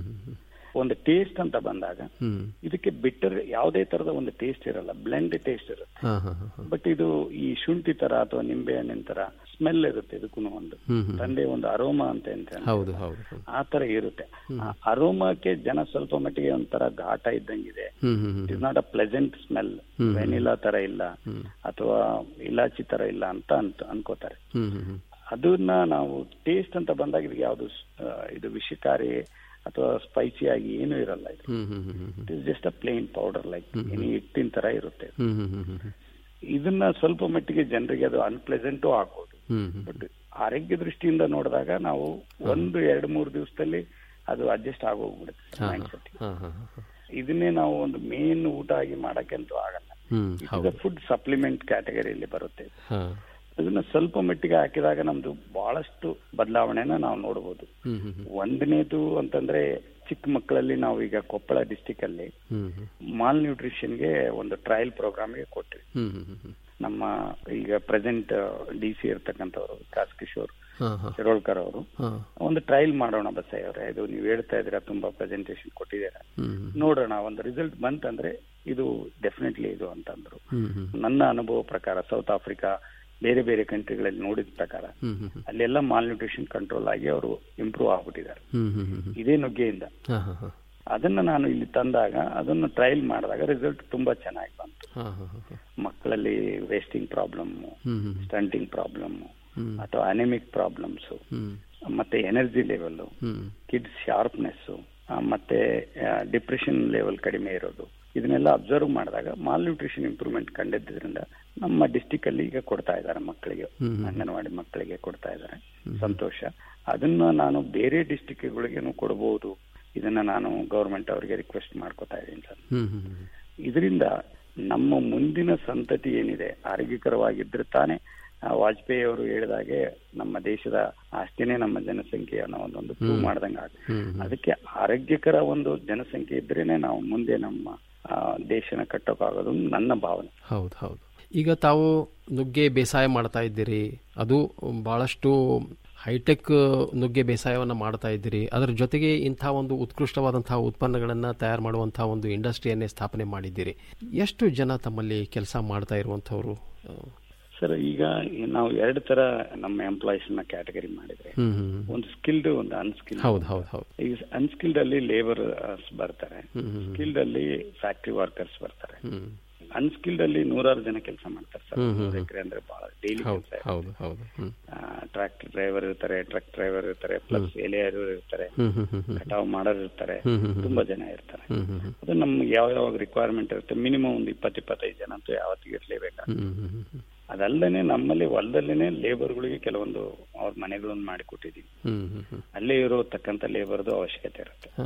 ಒಂದು ಟೇಸ್ಟ್ ಅಂತ ಬಂದಾಗ ಇದಕ್ಕೆ ಬಿಟ್ಟರ್ ಯಾವುದೇ ತರದ ಒಂದು ಟೇಸ್ಟ್ ಇರಲ್ಲ ಬ್ಲೆಂಡ್ ಟೇಸ್ಟ್ ಇರುತ್ತೆ ಹಾ, ಹಾ, ಹಾ, ಹಾ. ಬಟ್ ಇದು ಈ ಶುಂಠಿ ತರ ಅಥವಾ ನಿಂಬೆ ಹಣ್ಣಿನ ತರ ಸ್ಮೆಲ್ ಇರುತ್ತೆ ಇದಕ್ಕೂ ಒಂದು ಹ್ಮ್, ಹ್ಮ್. ತಂದೆ ಒಂದು ಅರೋಮಾ ಅಂತ ಅಂತ ಹೌದು ಹೌದು ಹೌದು. ಆ ತರ ಇರುತ್ತೆ ಆ ಅರೋಮಾಕ್ಕೆ ಜನ ಸ್ವಲ್ಪ ಮಟ್ಟಿಗೆ ಒಂಥರ ಘಾಟ ಇದ್ದಂಗಿದೆ ಹ್ಮ್, ಹ್ಮ್, ಹ್ಮ್. It is not a pleasant smell ಹ್ಮ್. ವೆನಿಲಾ ತರ ಇಲ್ಲ ಅಥವಾ ಇಲಾಚಿ ತರ ಇಲ್ಲ ಅಂತ ಅಂತ ಅನ್ಕೋತಾರೆ ಹ್ಮ್, ಹ್ಮ್, ಹ್ಮ್. ಅದನ್ನ ನಾವು ಟೇಸ್ಟ್ ಅಂತ ಬಂದಾಗ ಇದಕ್ಕೆ ಯಾವುದು ಇದು ವಿಷಕಾರಿ ಅಥವಾ ಸ್ಪೈಸಿ ಆಗಿ ಏನೂ ಇರಲ್ಲ ಇದು ಹ್ಮ್, ಹ್ಮ್, ಹ್ಮ್, ಹ್ಮ್. It is just a plain powder like any ಹಿಟ್ಟಿನ ತರ ಇರುತ್ತೆ ಹ್ಮ್, ಹ್ಮ್, ಹ್ಮ್, ಹ್ಮ್. ಇದನ್ನ ಸ್ವಲ್ಪ ಮಟ್ಟಿಗೆ ಜನರಿಗೆ ಅದು ಅನ್ಪ್ಲೆಸೆಂಟು ಆಗ್ಬೋದು ಹ್ಮ್, ಹ್ಮ್. ಬಟ್ ಆರೋಗ್ಯ ದೃಷ್ಟಿಯಿಂದ ನೋಡಿದಾಗ ನಾವು ಒಂದು ಎರಡು ಮೂರು ದಿವಸದಲ್ಲಿ ಅದು ಅಡ್ಜಸ್ಟ್ ಆಗೋಗ್ಬಿಡುತ್ತೆ ಹಾ, mindset. ಹಾ, ಹಾ, ಹಾ, ಹಾ. ಇದನ್ನೇ ನಾವು ಒಂದು ಮೇನ್ ಊಟ ಆಗಿ ಮಾಡಕ್ಕಂತೂ ಆಗಲ್ಲ ಹ್ಮ್, ಹೌದು ಫುಡ್ ಸಪ್ಲಿಮೆಂಟ್ ಕ್ಯಾಟಗರಿಯಲ್ಲಿ ಬರುತ್ತೆ ಹಾ. ಅದನ್ನ ಸ್ವಲ್ಪ ಮಟ್ಟಿಗೆ ಹಾಕಿದಾಗ ನಮ್ದು ಬಹಳಷ್ಟು ಬದಲಾವಣೆನ ನಾವು ನೋಡಬಹುದು ಹ್ಮ್, ಹ್ಮ್, ಹ್ಮ್. ಒಂದನೇದು ಅಂತಂದ್ರೆ ಚಿಕ್ಕ ಮಕ್ಕಳಲ್ಲಿ ನಾವು ಈಗ ಕೊಪ್ಪಳ ಡಿಸ್ಟಿಕ್ ಅಲ್ಲಿ ಹ್ಮ್, ಹ್ಮ್. ಮಾಲ್ ನ್ಯೂಟ್ರಿಷನ್ಗೆ ಒಂದು ಟ್ರಯಲ್ ಪ್ರೋಗ್ರಾಮ್ಗೆ ಕೊಟ್ವಿ ಹ್ಮ್, ಹ್ಮ್, ಹ್ಮ್, ಹ್ಮ್. ನಮ್ಮ ಈಗ ಪ್ರೆಸೆಂಟ್ ಡಿ ಸಿ ಇರ್ತಕ್ಕಂಥವ್ರು ವಿಕಾಸ್ ಕಿಶೋರ್ ಹಾ, ಹಾ. ಶಿರೋಳ್ಕರ್ ಅವರು ಹಾ. ಒಂದು ಟ್ರಯಲ್ ಮಾಡೋಣ ಬಸ್ಸಯ್ಯ ಅವರೇ ಇದು ನೀವು ಹೇಳ್ತಾ ಇದ್ದೀರಾ ತುಂಬಾ ಪ್ರೆಸೆಂಟೇಶನ್ ಕೊಟ್ಟಿದ್ದೀರಾ ಹ್ಮ್, ನೋಡೋಣ ಒಂದು ರಿಸಲ್ಟ್ ಬಂತಂದ್ರೆ ಇದು ಡೆಫಿನೆಟ್ಲಿ ಇದು ಅಂತಂದ್ರು ಹ್ಮ್, ಹ್ಮ್. ನನ್ನ ಅನುಭವ ಪ್ರಕಾರ ಸೌತ್ ಆಫ್ರಿಕಾ ಬೇರೆ ಬೇರೆ ಕಂಟ್ರಿಗಳಲ್ಲಿ ನೋಡಿದ ಪ್ರಕಾರ ಹ್ಮ್, ಹ್ಮ್, ಹ್ಮ್. ಅಲ್ಲೆಲ್ಲ ಮಾಲ್ ನ್ಯೂಟ್ರಿಷನ್ ಕಂಟ್ರೋಲ್ ಆಗಿ ಅವರು ಇಂಪ್ರೂವ್ ಆಗ್ಬಿಟ್ಟಿದ್ದಾರೆ ಹ್ಮ್, ಹ್ಮ್, ಹ್ಮ್, ಹ್ಮ್. ಇದೇ ನುಗ್ಗೆಯಿಂದ ಹಾ, ಹಾ, ಹಾ. ಅದನ್ನ ನಾನು ಇಲ್ಲಿ ತಂದಾಗ ಅದನ್ನು ಟ್ರಯಲ್ ಮಾಡಿದಾಗ ರಿಸಲ್ಟ್ ತುಂಬಾ ಚೆನ್ನಾಗಿ ಬಂತು ಹಾ, ಹಾ, ಹಾ, ಹಾ. ಮಕ್ಕಳಲ್ಲಿ ವೇಸ್ಟಿಂಗ್ ಪ್ರಾಬ್ಲಮ್ ಹ್ಮ್, ಹ್ಮ್. ಸ್ಟಂಟಿಂಗ್ ಪ್ರಾಬ್ಲಮ್ ಹ್ಮ್. ಅಥವಾ ಅನೆಮಿಕ್ ಪ್ರಾಬ್ಲಮ್ಸ್ ಹ್ಮ್. ಮತ್ತೆ ಎನರ್ಜಿ ಲೆವೆಲ್ ಹ್ಮ್. ಕಿಡ್ಸ್ ಶಾರ್ಪ್ನೆಸ್ ಮತ್ತೆ ಡಿಪ್ರೆಷನ್ ಲೆವೆಲ್ ಕಡಿಮೆ ಇರೋದು ಇದನ್ನೆಲ್ಲ ಅಬ್ಸರ್ವ್ ಮಾಡಿದಾಗ ಮಾಲ್ ನ್ಯೂಟ್ರಿಷನ್ ಇಂಪ್ರೂವ್ಮೆಂಟ್ ಕಂಡಿದ್ದರಿಂದ ನಮ್ಮ ಡಿಸ್ಟಿಕ್ ಅಲ್ಲಿ ಈಗ ಕೊಡ್ತಾ ಇದ್ದಾರೆ ಮಕ್ಕಳಿಗೆ ಹ್ಮ್, ಹ್ಮ್. ಅಂಗನವಾಡಿ ಮಕ್ಕಳಿಗೆ ಕೊಡ್ತಾ ಇದ್ದಾರೆ ಸಂತೋಷ ಅದನ್ನ ನಾನು ಬೇರೆ ಡಿಸ್ಟಿಕ್ಗಳಿಗೇನು ಕೊಡಬಹುದು ಇದನ್ನ ನಾನು ಗೌರ್ಮೆಂಟ್ ಅವರಿಗೆ ರಿಕ್ವೆಸ್ಟ್ ಮಾಡ್ಕೊತಾ ಇದ್ದೀನಿ ಸರ್ ಹ್ಮ್, ಹ್ಮ್, ಹ್ಮ್. ಇದರಿಂದ ನಮ್ಮ ಮುಂದಿನ ಸಂತತಿ ಏನಿದೆ ಆರೋಗ್ಯಕರವಾಗಿದ್ರೆ ತಾನೇ ಆ, ವಾಜಪೇಯಿ ಅವರು ಹೇಳಿದಾಗೆ ನಮ್ಮ ದೇಶದ ಆಸ್ತಿನೇ ನಮ್ಮ ಜನಸಂಖ್ಯೆ ಅನ್ನೋ ಒಂದೊಂದು ಪ್ರೂವ್ ಹ್ಮ್. ಮಾಡ್ದಂಗ ಆಗುತ್ತೆ ಹ್ಮ್, ಹ್ಮ್. ಅದಕ್ಕೆ ಆರೋಗ್ಯಕರ ಒಂದು ಜನಸಂಖ್ಯೆ ಇದ್ರೇನೆ ನಾವು ಮುಂದೆ ನಮ್ಮ ಆ, ದೇಶನ ಕಟ್ಟೋಕ್ಕಾಗೋದು ನನ್ನ ಭಾವನೆ ಹೌದು ಹೌದು ಈಗ ತಾವು ನುಗ್ಗೆ ಬೇಸಾಯ ಮಾಡ್ತಾ ಇದ್ದೀರಿ ಅದು ಬಹಳಷ್ಟು ಹೈಟೆಕ್ ನುಗ್ಗೆ ಬೇಸಾಯವನ್ನು ಮಾಡ್ತಾ ಇದ್ದೀರಿ ಅದರ ಜೊತೆಗೆ ಇಂಥ ಒಂದು ಉತ್ಕೃಷ್ಟವಾದಂತಹ ಉತ್ಪನ್ನಗಳನ್ನು ತಯಾರು ಮಾಡುವಂತಹ ಒಂದು ಇಂಡಸ್ಟ್ರಿಯನ್ನೇ ಸ್ಥಾಪನೆ ಮಾಡಿದ್ದೀರಿ ಎಷ್ಟು ಜನ ತಮ್ಮಲ್ಲಿ ಕೆಲಸ ಮಾಡ್ತಾ ಇರುವಂಥವ್ರು ಸರ್ ಈಗ ನಾವು ಎರಡು ತರ ನಮ್ಮ ಎಂಪ್ಲಾಯೀಸ್ ನ ಕ್ಯಾಟಗರಿ ಮಾಡಿದ್ರೆ ಹ್ಮ್, ಹ್ಮ್, ಹ್ಮ್. ಒಂದು ಸ್ಕಿಲ್ಡ್ ಒಂದು ಅನ್ಸ್ಕಿಲ್ಡ್ ಹೌದು ಹೌದು ಹೌದು ಈಗ ಅನ್ಸ್ಕಿಲ್ಡ್ ಅಲ್ಲಿ ಲೇಬರ್ ಬರ್ತಾರೆ ಹ್ಮ್, ಹ್ಮ್, ಹ್ಮ್. ಸ್ಕಿಲ್ಡ್ ಅಲ್ಲಿ ಫ್ಯಾಕ್ಟ್ರಿ ವರ್ಕರ್ಸ್ ಬರ್ತಾರೆ ಹ್ಮ್. ಅನ್ಸ್ಕಿಲ್ಡ್ ಅಲ್ಲಿ ನೂರಾರು ಜನ ಕೆಲಸ ಮಾಡ್ತಾರೆ ಸರ್ ಹ್ಮ್, ಹ್ಮ್, ಹ್ಮ್. ಎಕರೆ ಅಂದ್ರೆ ಬಹಳ ಡೈಲಿ ಹೌದು ಕೆಲಸ ಹೌದು ಹೌದು ಹ್ಮ್. ಟ್ರಾಕ್ಟರ್ ಡ್ರೈವರ್ ಇರ್ತಾರೆ ಟ್ರಕ್ ಡ್ರೈವರ್ ಇರ್ತಾರೆ ಪ್ಲಸ್ ಎಲೆಯರು ಇರ್ತಾರೆ ಹ್ಮ್, ಹ್ಮ್, ಹ್ಮ್, ಹ್ಮ್. ಕಟಾವ್ ಮಾಡೋರು ಇರ್ತಾರೆ ಹ್ಮ್, ಹ್ಮ್, ಹ್ಮ್. ತುಂಬಾ ಜನ ಇರ್ತಾರೆ ಹ್ಮ್, ಹ್ಮ್, ಹ್ಮ್. ಅದು ನಮ್ಗೆ ಯಾವ ಯಾವಾಗ ರಿಕ್ವೈರ್ಮೆಂಟ್ ಇರುತ್ತೆ ಮಿನಿಮಮ್ ಒಂದು ಇಪ್ಪತ್ತು ಇಪ್ಪತ್ತೈದು ಜನ ಅಂತೂ ಯಾವತ್ತಿಗೆ ಇರ್ಲೇಬೇಕಾಗುತ್ತೆ ಹ್ಮ್, ಹ್ಮ್, ಹ್ಮ್, ಹ್ಮ್. ಅದಲ್ಲದೆ ನಮ್ಮಲ್ಲಿ ಹೊಲದಲ್ಲೇನೆ ಲೇಬರ್ಗಳಿಗೆ ಕೆಲವೊಂದು ಅವ್ರ ಮನೆಗಳನ್ನು ಮಾಡಿಕೊಟ್ಟಿದ್ದೀವಿ ಹ್ಮ್, ಹ್ಮ್, ಹ್ಮ್. ಅಲ್ಲೇ ಇರೋತಕ್ಕಂಥ ಲೇಬರ್ದು ಅವಶ್ಯಕತೆ ಇರುತ್ತೆ ಹಾ.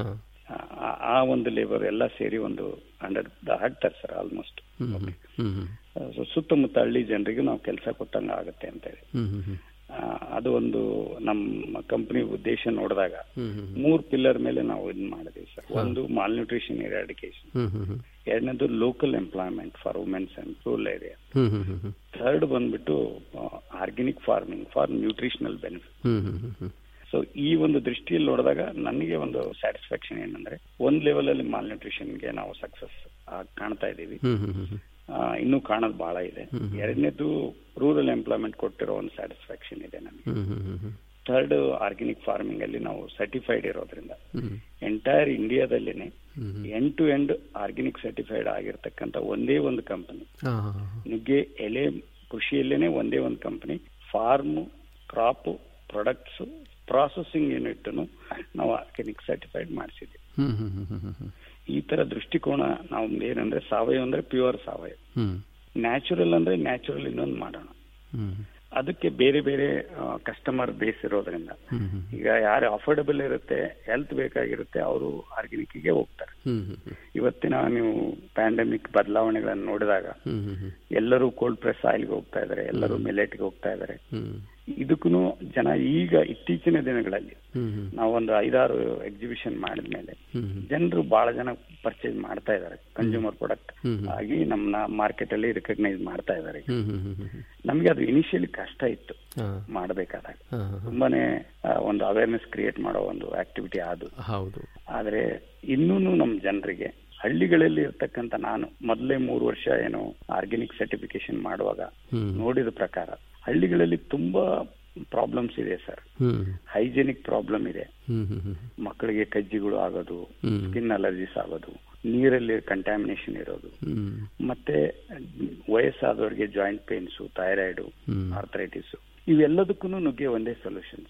ಆ- ಆ ಒಂದು ಲೇಬರ್ ಎಲ್ಲ ಸೇರಿ ಒಂದು ಹಂಡ್ರೆಡ್ ಹಾಕ್ತಾರೆ ಸರ್ ಆಲ್ಮೋಸ್ಟ್ ಹ್ಮ್, ಹ್ಮ್, ಹ್ಮ್, ಹ್ಮ್. ಸುತ್ತಮುತ್ತ ಹಳ್ಳಿ ಜನರಿಗೆ ನಾವು ಕೆಲಸ ಕೊಟ್ಟಂಗ ಆಗುತ್ತೆ ಅಂತ ಹೇಳಿ ಹ್ಮ್, ಹ್ಮ್, ಹ್ಮ್. ಆ, ಅದು ಒಂದು ನಮ್ಮ ಕಂಪನಿ ಉದ್ದೇಶ ನೋಡಿದಾಗ ಮೂರ್ ಪಿಲ್ಲರ್ ಮೇಲೆ ನಾವು ಇದು ಮಾಡಿದೀವಿ ಸರ್ ಒಂದು ಮಾಲ್ ನ್ಯೂಟ್ರಿಷನ್ ಎರಾಡಿಕೇಶನ್ ಎರಡನೇದು local employment for womens and rural area third ಬಂದ್ಬಿಟ್ಟು organic farming for nutritional benefit so ಈ ಒಂದು ದೃಷ್ಟಿಯಲ್ಲಿ ನೋಡಿದಾಗ ನನಗೆ ಒಂದು ಸ್ಯಾಟಿಸ್ಫ್ಯಾಕ್ಷನ್ ಏನಂದ್ರೆ ಒಂದ್ ಲೆವೆಲ್ ಅಲ್ಲಿ ಮಾಲ್ ನ್ಯೂಟ್ರಿಷನ್ಗೆ ನಾವು ಸಕ್ಸಸ್ ಕಾಣ್ತಾ ಇದ್ದೀವಿ ಆ, ಇನ್ನೂ ಕಾಣೋದು ಬಹಳ ಇದೆ ಎರಡನೇದು ರೂರಲ್ ಎಂಪ್ಲಾಯ್ಮೆಂಟ್ ಕೊಟ್ಟಿರೋ ಒಂದು ಸ್ಯಾಟಿಸ್ಫ್ಯಾಕ್ಷನ್ ಇದೆ ನನಗೆ ಥರ್ಡ್ ಆರ್ಗ್ಯಾನಿಕ್ ಫಾರ್ಮಿಂಗ್ ಅಲ್ಲಿ ನಾವು ಸರ್ಟಿಫೈಡ್ ಇರೋದ್ರಿಂದ ಎಂಟೈರ್ ಇಂಡಿಯಾದಲ್ಲೇನೆ end to end organic certified ಆಗಿರ್ತಕ್ಕಂಥ ಒಂದೇ ಒಂದು ಕಂಪನಿ ನುಗ್ಗೆ ಎಲೆ ಕೃಷಿಯಲ್ಲೇನೆ ಒಂದೇ ಒಂದು company farm crop products processing unit ನಾವು ಆರ್ಗ್ಯಾನಿಕ್ ಸರ್ಟಿಫೈಡ್ ಮಾಡಿಸಿದ್ವಿ ಈ ತರ ದೃಷ್ಟಿಕೋನ ನಾವು ಏನಂದ್ರೆ ಸಾವಯವ ಅಂದ್ರೆ ಪ್ಯೂರ್ ಸಾವಯವ ನ್ಯಾಚುರಲ್ ಅಂದ್ರೆ ನ್ಯಾಚುರಲ್ ಇನ್ನೊಂದು ಮಾಡೋಣ ಅದಕ್ಕೆ ಬೇರೆ ಬೇರೆ ಕಸ್ಟಮರ್ ಬೇಸ್ ಇರೋದ್ರಿಂದ ಈಗ ಯಾರು ಅಫೋರ್ಡಬಲ್ ಇರುತ್ತೆ ಹೆಲ್ತ್ ಬೇಕಾಗಿರುತ್ತೆ ಅವರು ಆರ್ಗ್ಯಾನಿಕ್ಗೆ ಹೋಗ್ತಾರೆ ಇವತ್ತಿನ ನೀವು ಪ್ಯಾಂಡಮಿಕ್ ಬದಲಾವಣೆಗಳನ್ನು ನೋಡಿದಾಗ ಎಲ್ಲರೂ ಕೋಲ್ಡ್ ಪ್ರೆಸ್ ಆಯಿಲ್ಗೆ ಹೋಗ್ತಾ ಇದಾರೆ ಎಲ್ಲರೂ ಮಿಲೆಟ್ಗೆ ಹೋಗ್ತಾ ಇದಾರೆ ಇದಕ್ಕೂ ಜನ ಈಗ ಇತ್ತೀಚಿನ ದಿನಗಳಲ್ಲಿ ನಾವೊಂದು ಐದಾರು ಎಕ್ಸಿಬಿಷನ್ ಮಾಡಿದ್ಮೇಲೆ ಜನರು ಬಹಳ ಜನ ಪರ್ಚೇಸ್ ಮಾಡ್ತಾ ಇದಾರೆ ಕನ್ಸ್ಯೂಮರ್ ಪ್ರಾಡಕ್ಟ್ ಆಗಿ ನಮ್ಮನ್ನ ಮಾರ್ಕೆಟ್ ಅಲ್ಲಿ ರಿಕಗ್ನೈಸ್ ಮಾಡ್ತಾ ಇದಾರೆ ನಮ್ಗೆ ಅದು ಇನಿಷಿಯಲಿ ಕಷ್ಟ ಇತ್ತು ಮಾಡಬೇಕಾದಾಗ ತುಂಬಾನೇ ಆ, ಒಂದು ಅವೇರ್ನೆಸ್ ಕ್ರಿಯೇಟ್ ಮಾಡೋ ಒಂದು ಆಕ್ಟಿವಿಟಿ ಅದು ಹೌದು ಆದ್ರೆ ಇನ್ನೂ ನಮ್ಮ ಜನರಿಗೆ ಹಳ್ಳಿಗಳಲ್ಲಿ ಇರ್ತಕ್ಕಂಥ ನಾನು ಮೊದಲೇ ಮೂರು ವರ್ಷ ಏನು ಆರ್ಗ್ಯಾನಿಕ್ ಸರ್ಟಿಫಿಕೇಶನ್ ಮಾಡುವಾಗ ನೋಡಿದ ಪ್ರಕಾರ ಹಳ್ಳಿಗಳಲ್ಲಿ ತುಂಬಾ ಪ್ರಾಬ್ಲಮ್ಸ್ ಇದೆ ಸರ್ ಹೈಜೆನಿಕ್ ಪ್ರಾಬ್ಲಮ್ ಇದೆ ಮಕ್ಕಳಿಗೆ ಕಜ್ಜಿಗಳು ಆಗೋದು ಸ್ಕಿನ್ ಅಲರ್ಜಿಸ್ ಆಗೋದು ನೀರಲ್ಲಿ ಕಂಟ್ಯಾಮಿನೇಷನ್ ಇರೋದು ಮತ್ತೆ ವಯಸ್ಸಾದವರಿಗೆ ಜಾಯಿಂಟ್ ಪೇನ್ಸ್ ಥೈರಾಯ್ಡ್ ಆರ್ಥರೈಟಿಸ್ ಇವೆಲ್ಲದಕ್ಕೂ ನುಗ್ಗೆ ಒಂದೇ ಸೊಲ್ಯೂಷನ್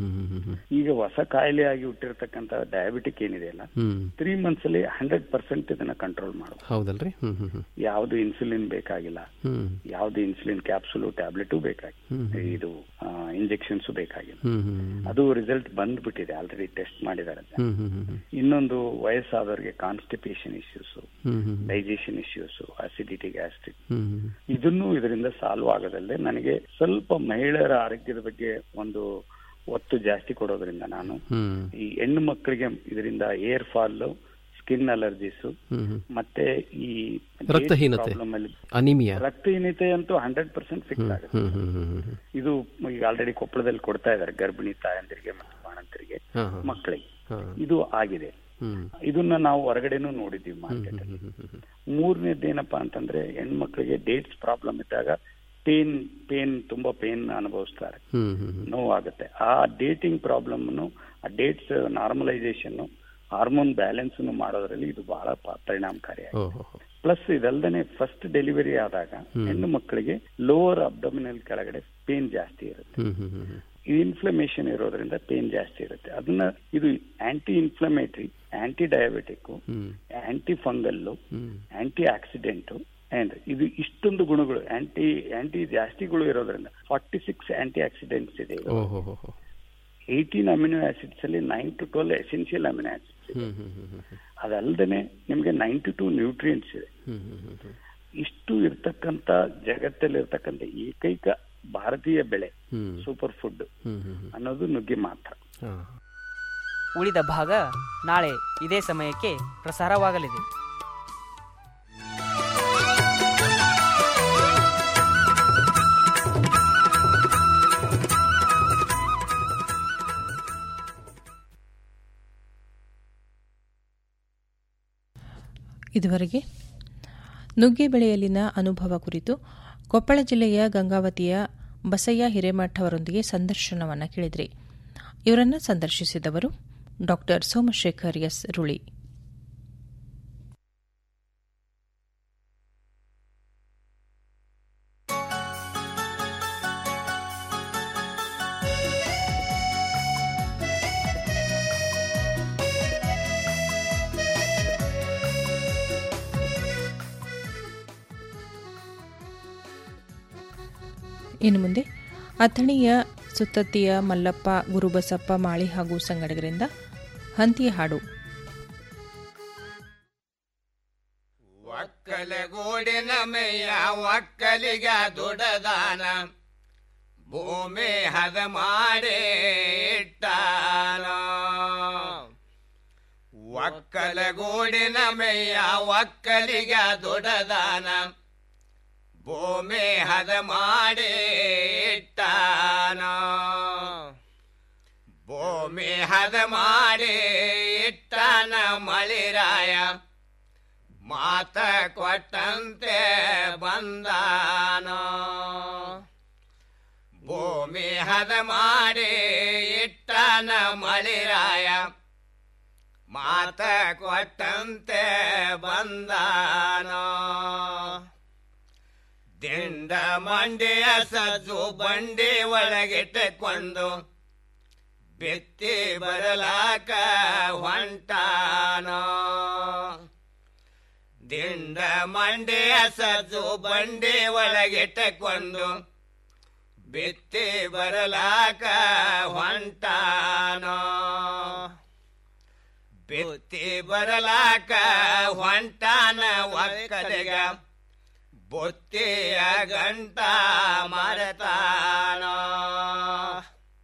ಈಗ ಹೊಸ ಕಾಯಿಲೆ ಆಗಿ ಹುಟ್ಟಿರ್ತಕ್ಕಂಥ ಡಯಾಬಿಟಿಕ್ ಏನಿದೆ ಅಲ್ಲ ತ್ರೀ ಮಂತ್ಸ್ ಅಲ್ಲಿ ಹಂಡ್ರೆಡ್ ಪರ್ಸೆಂಟ್ ಇದನ್ನ ಕಂಟ್ರೋಲ್ ಮಾಡಬಹುದು ಹೌದಲ್ರಿ ಹ್ಮ್ ಹ್ಮ್ ಹ್ಮ್ ಯಾವ್ದು ಇನ್ಸುಲಿನ್ ಬೇಕಾಗಿಲ್ಲ ಹ್ಮ್ ಯಾವ್ದು ಇನ್ಸುಲಿನ್ ಕ್ಯಾಪ್ಸುಲ್ ಟ್ಯಾಬ್ಲೆಟ್ ಬೇಕಾಗಿಲ್ಲ ಇದು ಇಂಜೆಕ್ಷನ್ಸ್ ಬೇಕಾಗಿಲ್ಲ ಹ್ಮ್ ಹ್ಮ್ ಅದು ರಿಸಲ್ಟ್ ಬಂದ್ಬಿಟ್ಟಿದೆ ಆಲ್ರೆಡಿ ಟೆಸ್ಟ್ ಮಾಡಿದ್ದಾರೆ ಹ್ಮ್ ಹ್ಮ್ ಹ್ಮ್ ಇನ್ನೊಂದು ವಯಸ್ಸಾದವರಿಗೆ ಕಾನ್ಸ್ಟಿಪೇಷನ್ ಇಶ್ಯೂಸ್ ಹ್ಮ್ ಹ್ಮ್ ಡೈಜೆಷನ್ ಇಶ್ಯೂಸ್ ಅಸಿಡಿಟಿ ಗ್ಯಾಸ್ಟ್ರಿಕ್ ಹ್ಮ್ ಹ್ಮ್ ಇದನ್ನು ಇದರಿಂದ ಸಾಲ್ವ್ ಆಗೋದಲ್ಲದೆ ನನಗೆ ಸ್ವಲ್ಪ ಮಹಿಳೆಯರ ಆರೋಗ್ಯದ ಬಗ್ಗೆ ಒಂದು ಒತ್ತು ಜಾಸ್ತಿ ಕೊಡೋದ್ರಿಂದ ನಾನು ಹ್ಮ್ ಈ ಹೆಣ್ಣು ಮಕ್ಕಳಿಗೆ ಇದರಿಂದ ಏರ್ ಫಾಲ್ ಸ್ಕಿನ್ ಅಲರ್ಜೀಸ್ ಹ್ಮ್ ಹ್ಮ್ ಮತ್ತೆ ಈ ರಕ್ತಹೀನತೆ problem ಅಲ್ಲಿ ಅನಿಮಿಯಾ ರಕ್ತಹೀನತೆ ಅಂತೂ ಹಂಡ್ರೆಡ್ ಪರ್ಸೆಂಟ್ ಫಿಕ್ಸ್ ಆಗುತ್ತೆ ಹ್ಮ್ ಹ್ಮ್ ಹ್ಮ್ ಹ್ಮ್ ಇದು ಈಗ ಆಲ್ರೆಡಿ ಕೊಪ್ಪಳದಲ್ಲಿ ಕೊಡ್ತಾ ಇದ್ದಾರೆ ಗರ್ಭಿಣಿ ತಾಯಂದಿರಿಗೆ ಮತ್ತು ಬಾಣಂತರಿಗೆ ಹಾ, ಹಾ. ಮಕ್ಕಳಿಗೆ ಹಾ. ಇದು ಆಗಿದೆ ಹ್ಮ್ ಇದನ್ನ ನಾವು ಹೊರಗಡೆನೂ ನೋಡಿದೀವಿ ಮಾರ್ಕೆಟ್ ಅಲ್ಲಿ ಮೂರನೇದು ಏನಪ್ಪಾ ಅಂತಂದ್ರೆ ಹೆಣ್ಮಕ್ಳಿಗೆ ಡೇಟ್ಸ್ ಪ್ರಾಬ್ಲಮ್ ಇದ್ದಾಗ ಪೇನ್ ಪೇನ್ ತುಂಬಾ ಪೇನ್ ಅನುಭವಿಸ್ತಾರೆ ಹ್ಮ್ ಹ್ಮ್ ಹ್ಮ್ ನೋವಾಗುತ್ತೆ ಆ ಡೇಟಿಂಗ್ ಪ್ರಾಬ್ಲಮ್ ಆ ಡೇಟ್ಸ್ ನಾರ್ಮಲೈಸೇಷನ್ ಹಾರ್ಮೋನ್ ಬ್ಯಾಲೆನ್ಸ್ ಮಾಡೋದ್ರಲ್ಲಿ ಇದು ಬಹಳ ಪ- ಪರಿಣಾಮಕಾರಿಯಾಗಿದೆ ಓಹೋ ಪ್ಲಸ್ ಇದಲ್ದೇನೆ ಫಸ್ಟ್ ಡೆಲಿವರಿ ಆದಾಗ ಹೆಣ್ಣು ಮಕ್ಕಳಿಗೆ ಲೋವರ್ ಅಬ್ಡಮಿನಲ್ ಕೆಳಗಡೆ ಪೇನ್ ಜಾಸ್ತಿ ಇರುತ್ತೆ ಹ್ಮ್ ಹ್ಮ್ ಹ್ಮ್ ಹ್ಮ್ ಇನ್ಫ್ಲಮೇಷನ್ ಇರೋದ್ರಿಂದ ಪೇನ್ ಜಾಸ್ತಿ ಇರುತ್ತೆ ಅದನ್ನ ಇದು ಆಂಟಿ ಇನ್ಫ್ಲಮೇಟರಿ ಆಂಟಿ ಡಯಾಬಿಟಿಕ್ ಹ್ಮ್ ಆಂಟಿ ಫಂಗಲ್ ಹ್ಮ್ ಆಂಟಿ ಆಕ್ಸಿಡೆಂಟ್ ಅಂಡ್ ಇದು ಇಷ್ಟೊಂದು ಗುಣಗಳು ಆಂಟಿ ಆಂಟಿ ಜಾಸ್ತಿಗಳು ಇರೋದ್ರಿಂದ ಫಾರ್ಟಿ ಸಿಕ್ಸ್ ಆಂಟಿ ಆಕ್ಸಿಡೆಂಟ್ಸ್ ಇದೆ ಓಹೋ ಹೋ ಹೋ ಏಯ್ಟೀನ್ ಅಮಿನೋ ಆಸಿಡ್ಸ್ ಅಲ್ಲಿ nine to twelve essential amino acids ಇದೆ ಹ್ಮ್ ಹ್ಮ್ ಹ್ಮ್ ಹ್ಮ್ ಅದಲ್ದೇನೆ ನಿಮ್ಗೆ ನೈಂಟಿ ಟು ನ್ಯೂಟ್ರಿಯೆಂಟ್ಸ್ ಇದೆ ಹ್ಮ್ ಹ್ಮ್ ಹ್ಮ್ ಹ್ಮ್ ಇಷ್ಟು ಇರ್ತಕ್ಕಂತ ಜಗತ್ತಲ್ಲಿ ಇರ್ತಕ್ಕಂಥ ಏಕೈಕ ಭಾರತೀಯ ಬೆಳೆ ಹ್ಮ್ ಸೂಪರ್ ಫುಡ್ ಹ್ಮ್ ಹ್ಮ್ ಹ್ಮ್ ಅನ್ನೋದು ನುಗ್ಗೆ ಮಾತ್ರ ಹಾ. ಉಳಿದ ಭಾಗ ನಾಳೆ ಇದೇ ಸಮಯಕ್ಕೆ ಪ್ರಸಾರವಾಗಲಿದೆ ಇದುವರೆಗೆ ನುಗ್ಗೆ ಬೆಳೆಯಲ್ಲಿನ ಅನುಭವ ಕುರಿತು ಕೊಪ್ಪಳ ಜಿಲ್ಲೆಯ ಗಂಗಾವತಿಯ ಬಸಯ್ಯ ಹಿರೇಮಠ್ ಅವರೊಂದಿಗೆ ಸಂದರ್ಶನವನ್ನು ಕೇಳಿದ್ರಿ ಇವರನ್ನು ಸಂದರ್ಶಿಸಿದವರು ಡಾ ಸೋಮಶೇಖರ್ ಎಸ್ ರುಳಿ ಇನ್ನು ಮುಂದೆ ಅಥಣಿಯ ಸುತ್ತತ್ತಿಯ ಮಲ್ಲಪ್ಪ ಗುರುಬಸಪ್ಪ ಮಾಳಿ ಹಾಗೂ ಸಂಗಡಿಗರಿಂದ ಹಂತಿಯ ಹಾಡು ಒಕ್ಕಲಗೂಡಿನ ಮೇಯ ಒಕ್ಕಲಿಗ ದುಡದಾನ ಭೂಮಿ ಹದ ಮಾಡಿ ಇಟ್ಟಾನೋ ಒಕ್ಕಲಗೂಡಿನ ಮೇಯ ಒಕ್ಕಲಿಗ ದೊಡದಾನ ಭೂಮಿ ಹದ ಮಾಡಿ ಇಟ್ಟಾನೋ ಭೂಮಿ ಹದ ಮಾಡಿ ಇಟ್ಟಾನ ಮಳಿರಾಯ ಮಾತ ಕೊಟ್ಟಂತೆ ಬಂದಾನೋ ಭೂಮಿ ಹದ ಮಾಡಿ ಇಟ್ಟನ ಮಳಿರಾಯ ಮಾತ ಕೊಟ್ಟಂತೆ ಬಂದಾನೋ ದಿಂಡ ಮಂಡಿಯ ಸಜ್ಜು ಬಂಡಿ ಒಳಗಿಟ್ಟುಕೊಂಡು ಬಿತ್ತಿ ಬರಲಾಕ ಹೊಂಟಾನೋ ದಿಂಡ ಮಂಡಿಯ ಸಜ್ಜು ಬಂಡಿ ಒಳಗಿಟ್ಟುಕೊಂಡು ಬಿತ್ತಿ ಬರಲಾಕ ಹೊಂಟಾನೋ ಬಿತ್ತಿ ಬರಲಾಕ ಹೊಂಟಾನ ಒಕ್ಕಲಿಗ ಬೊತ್ತಿಯ ಗಂಟ ಮರತಾನೋ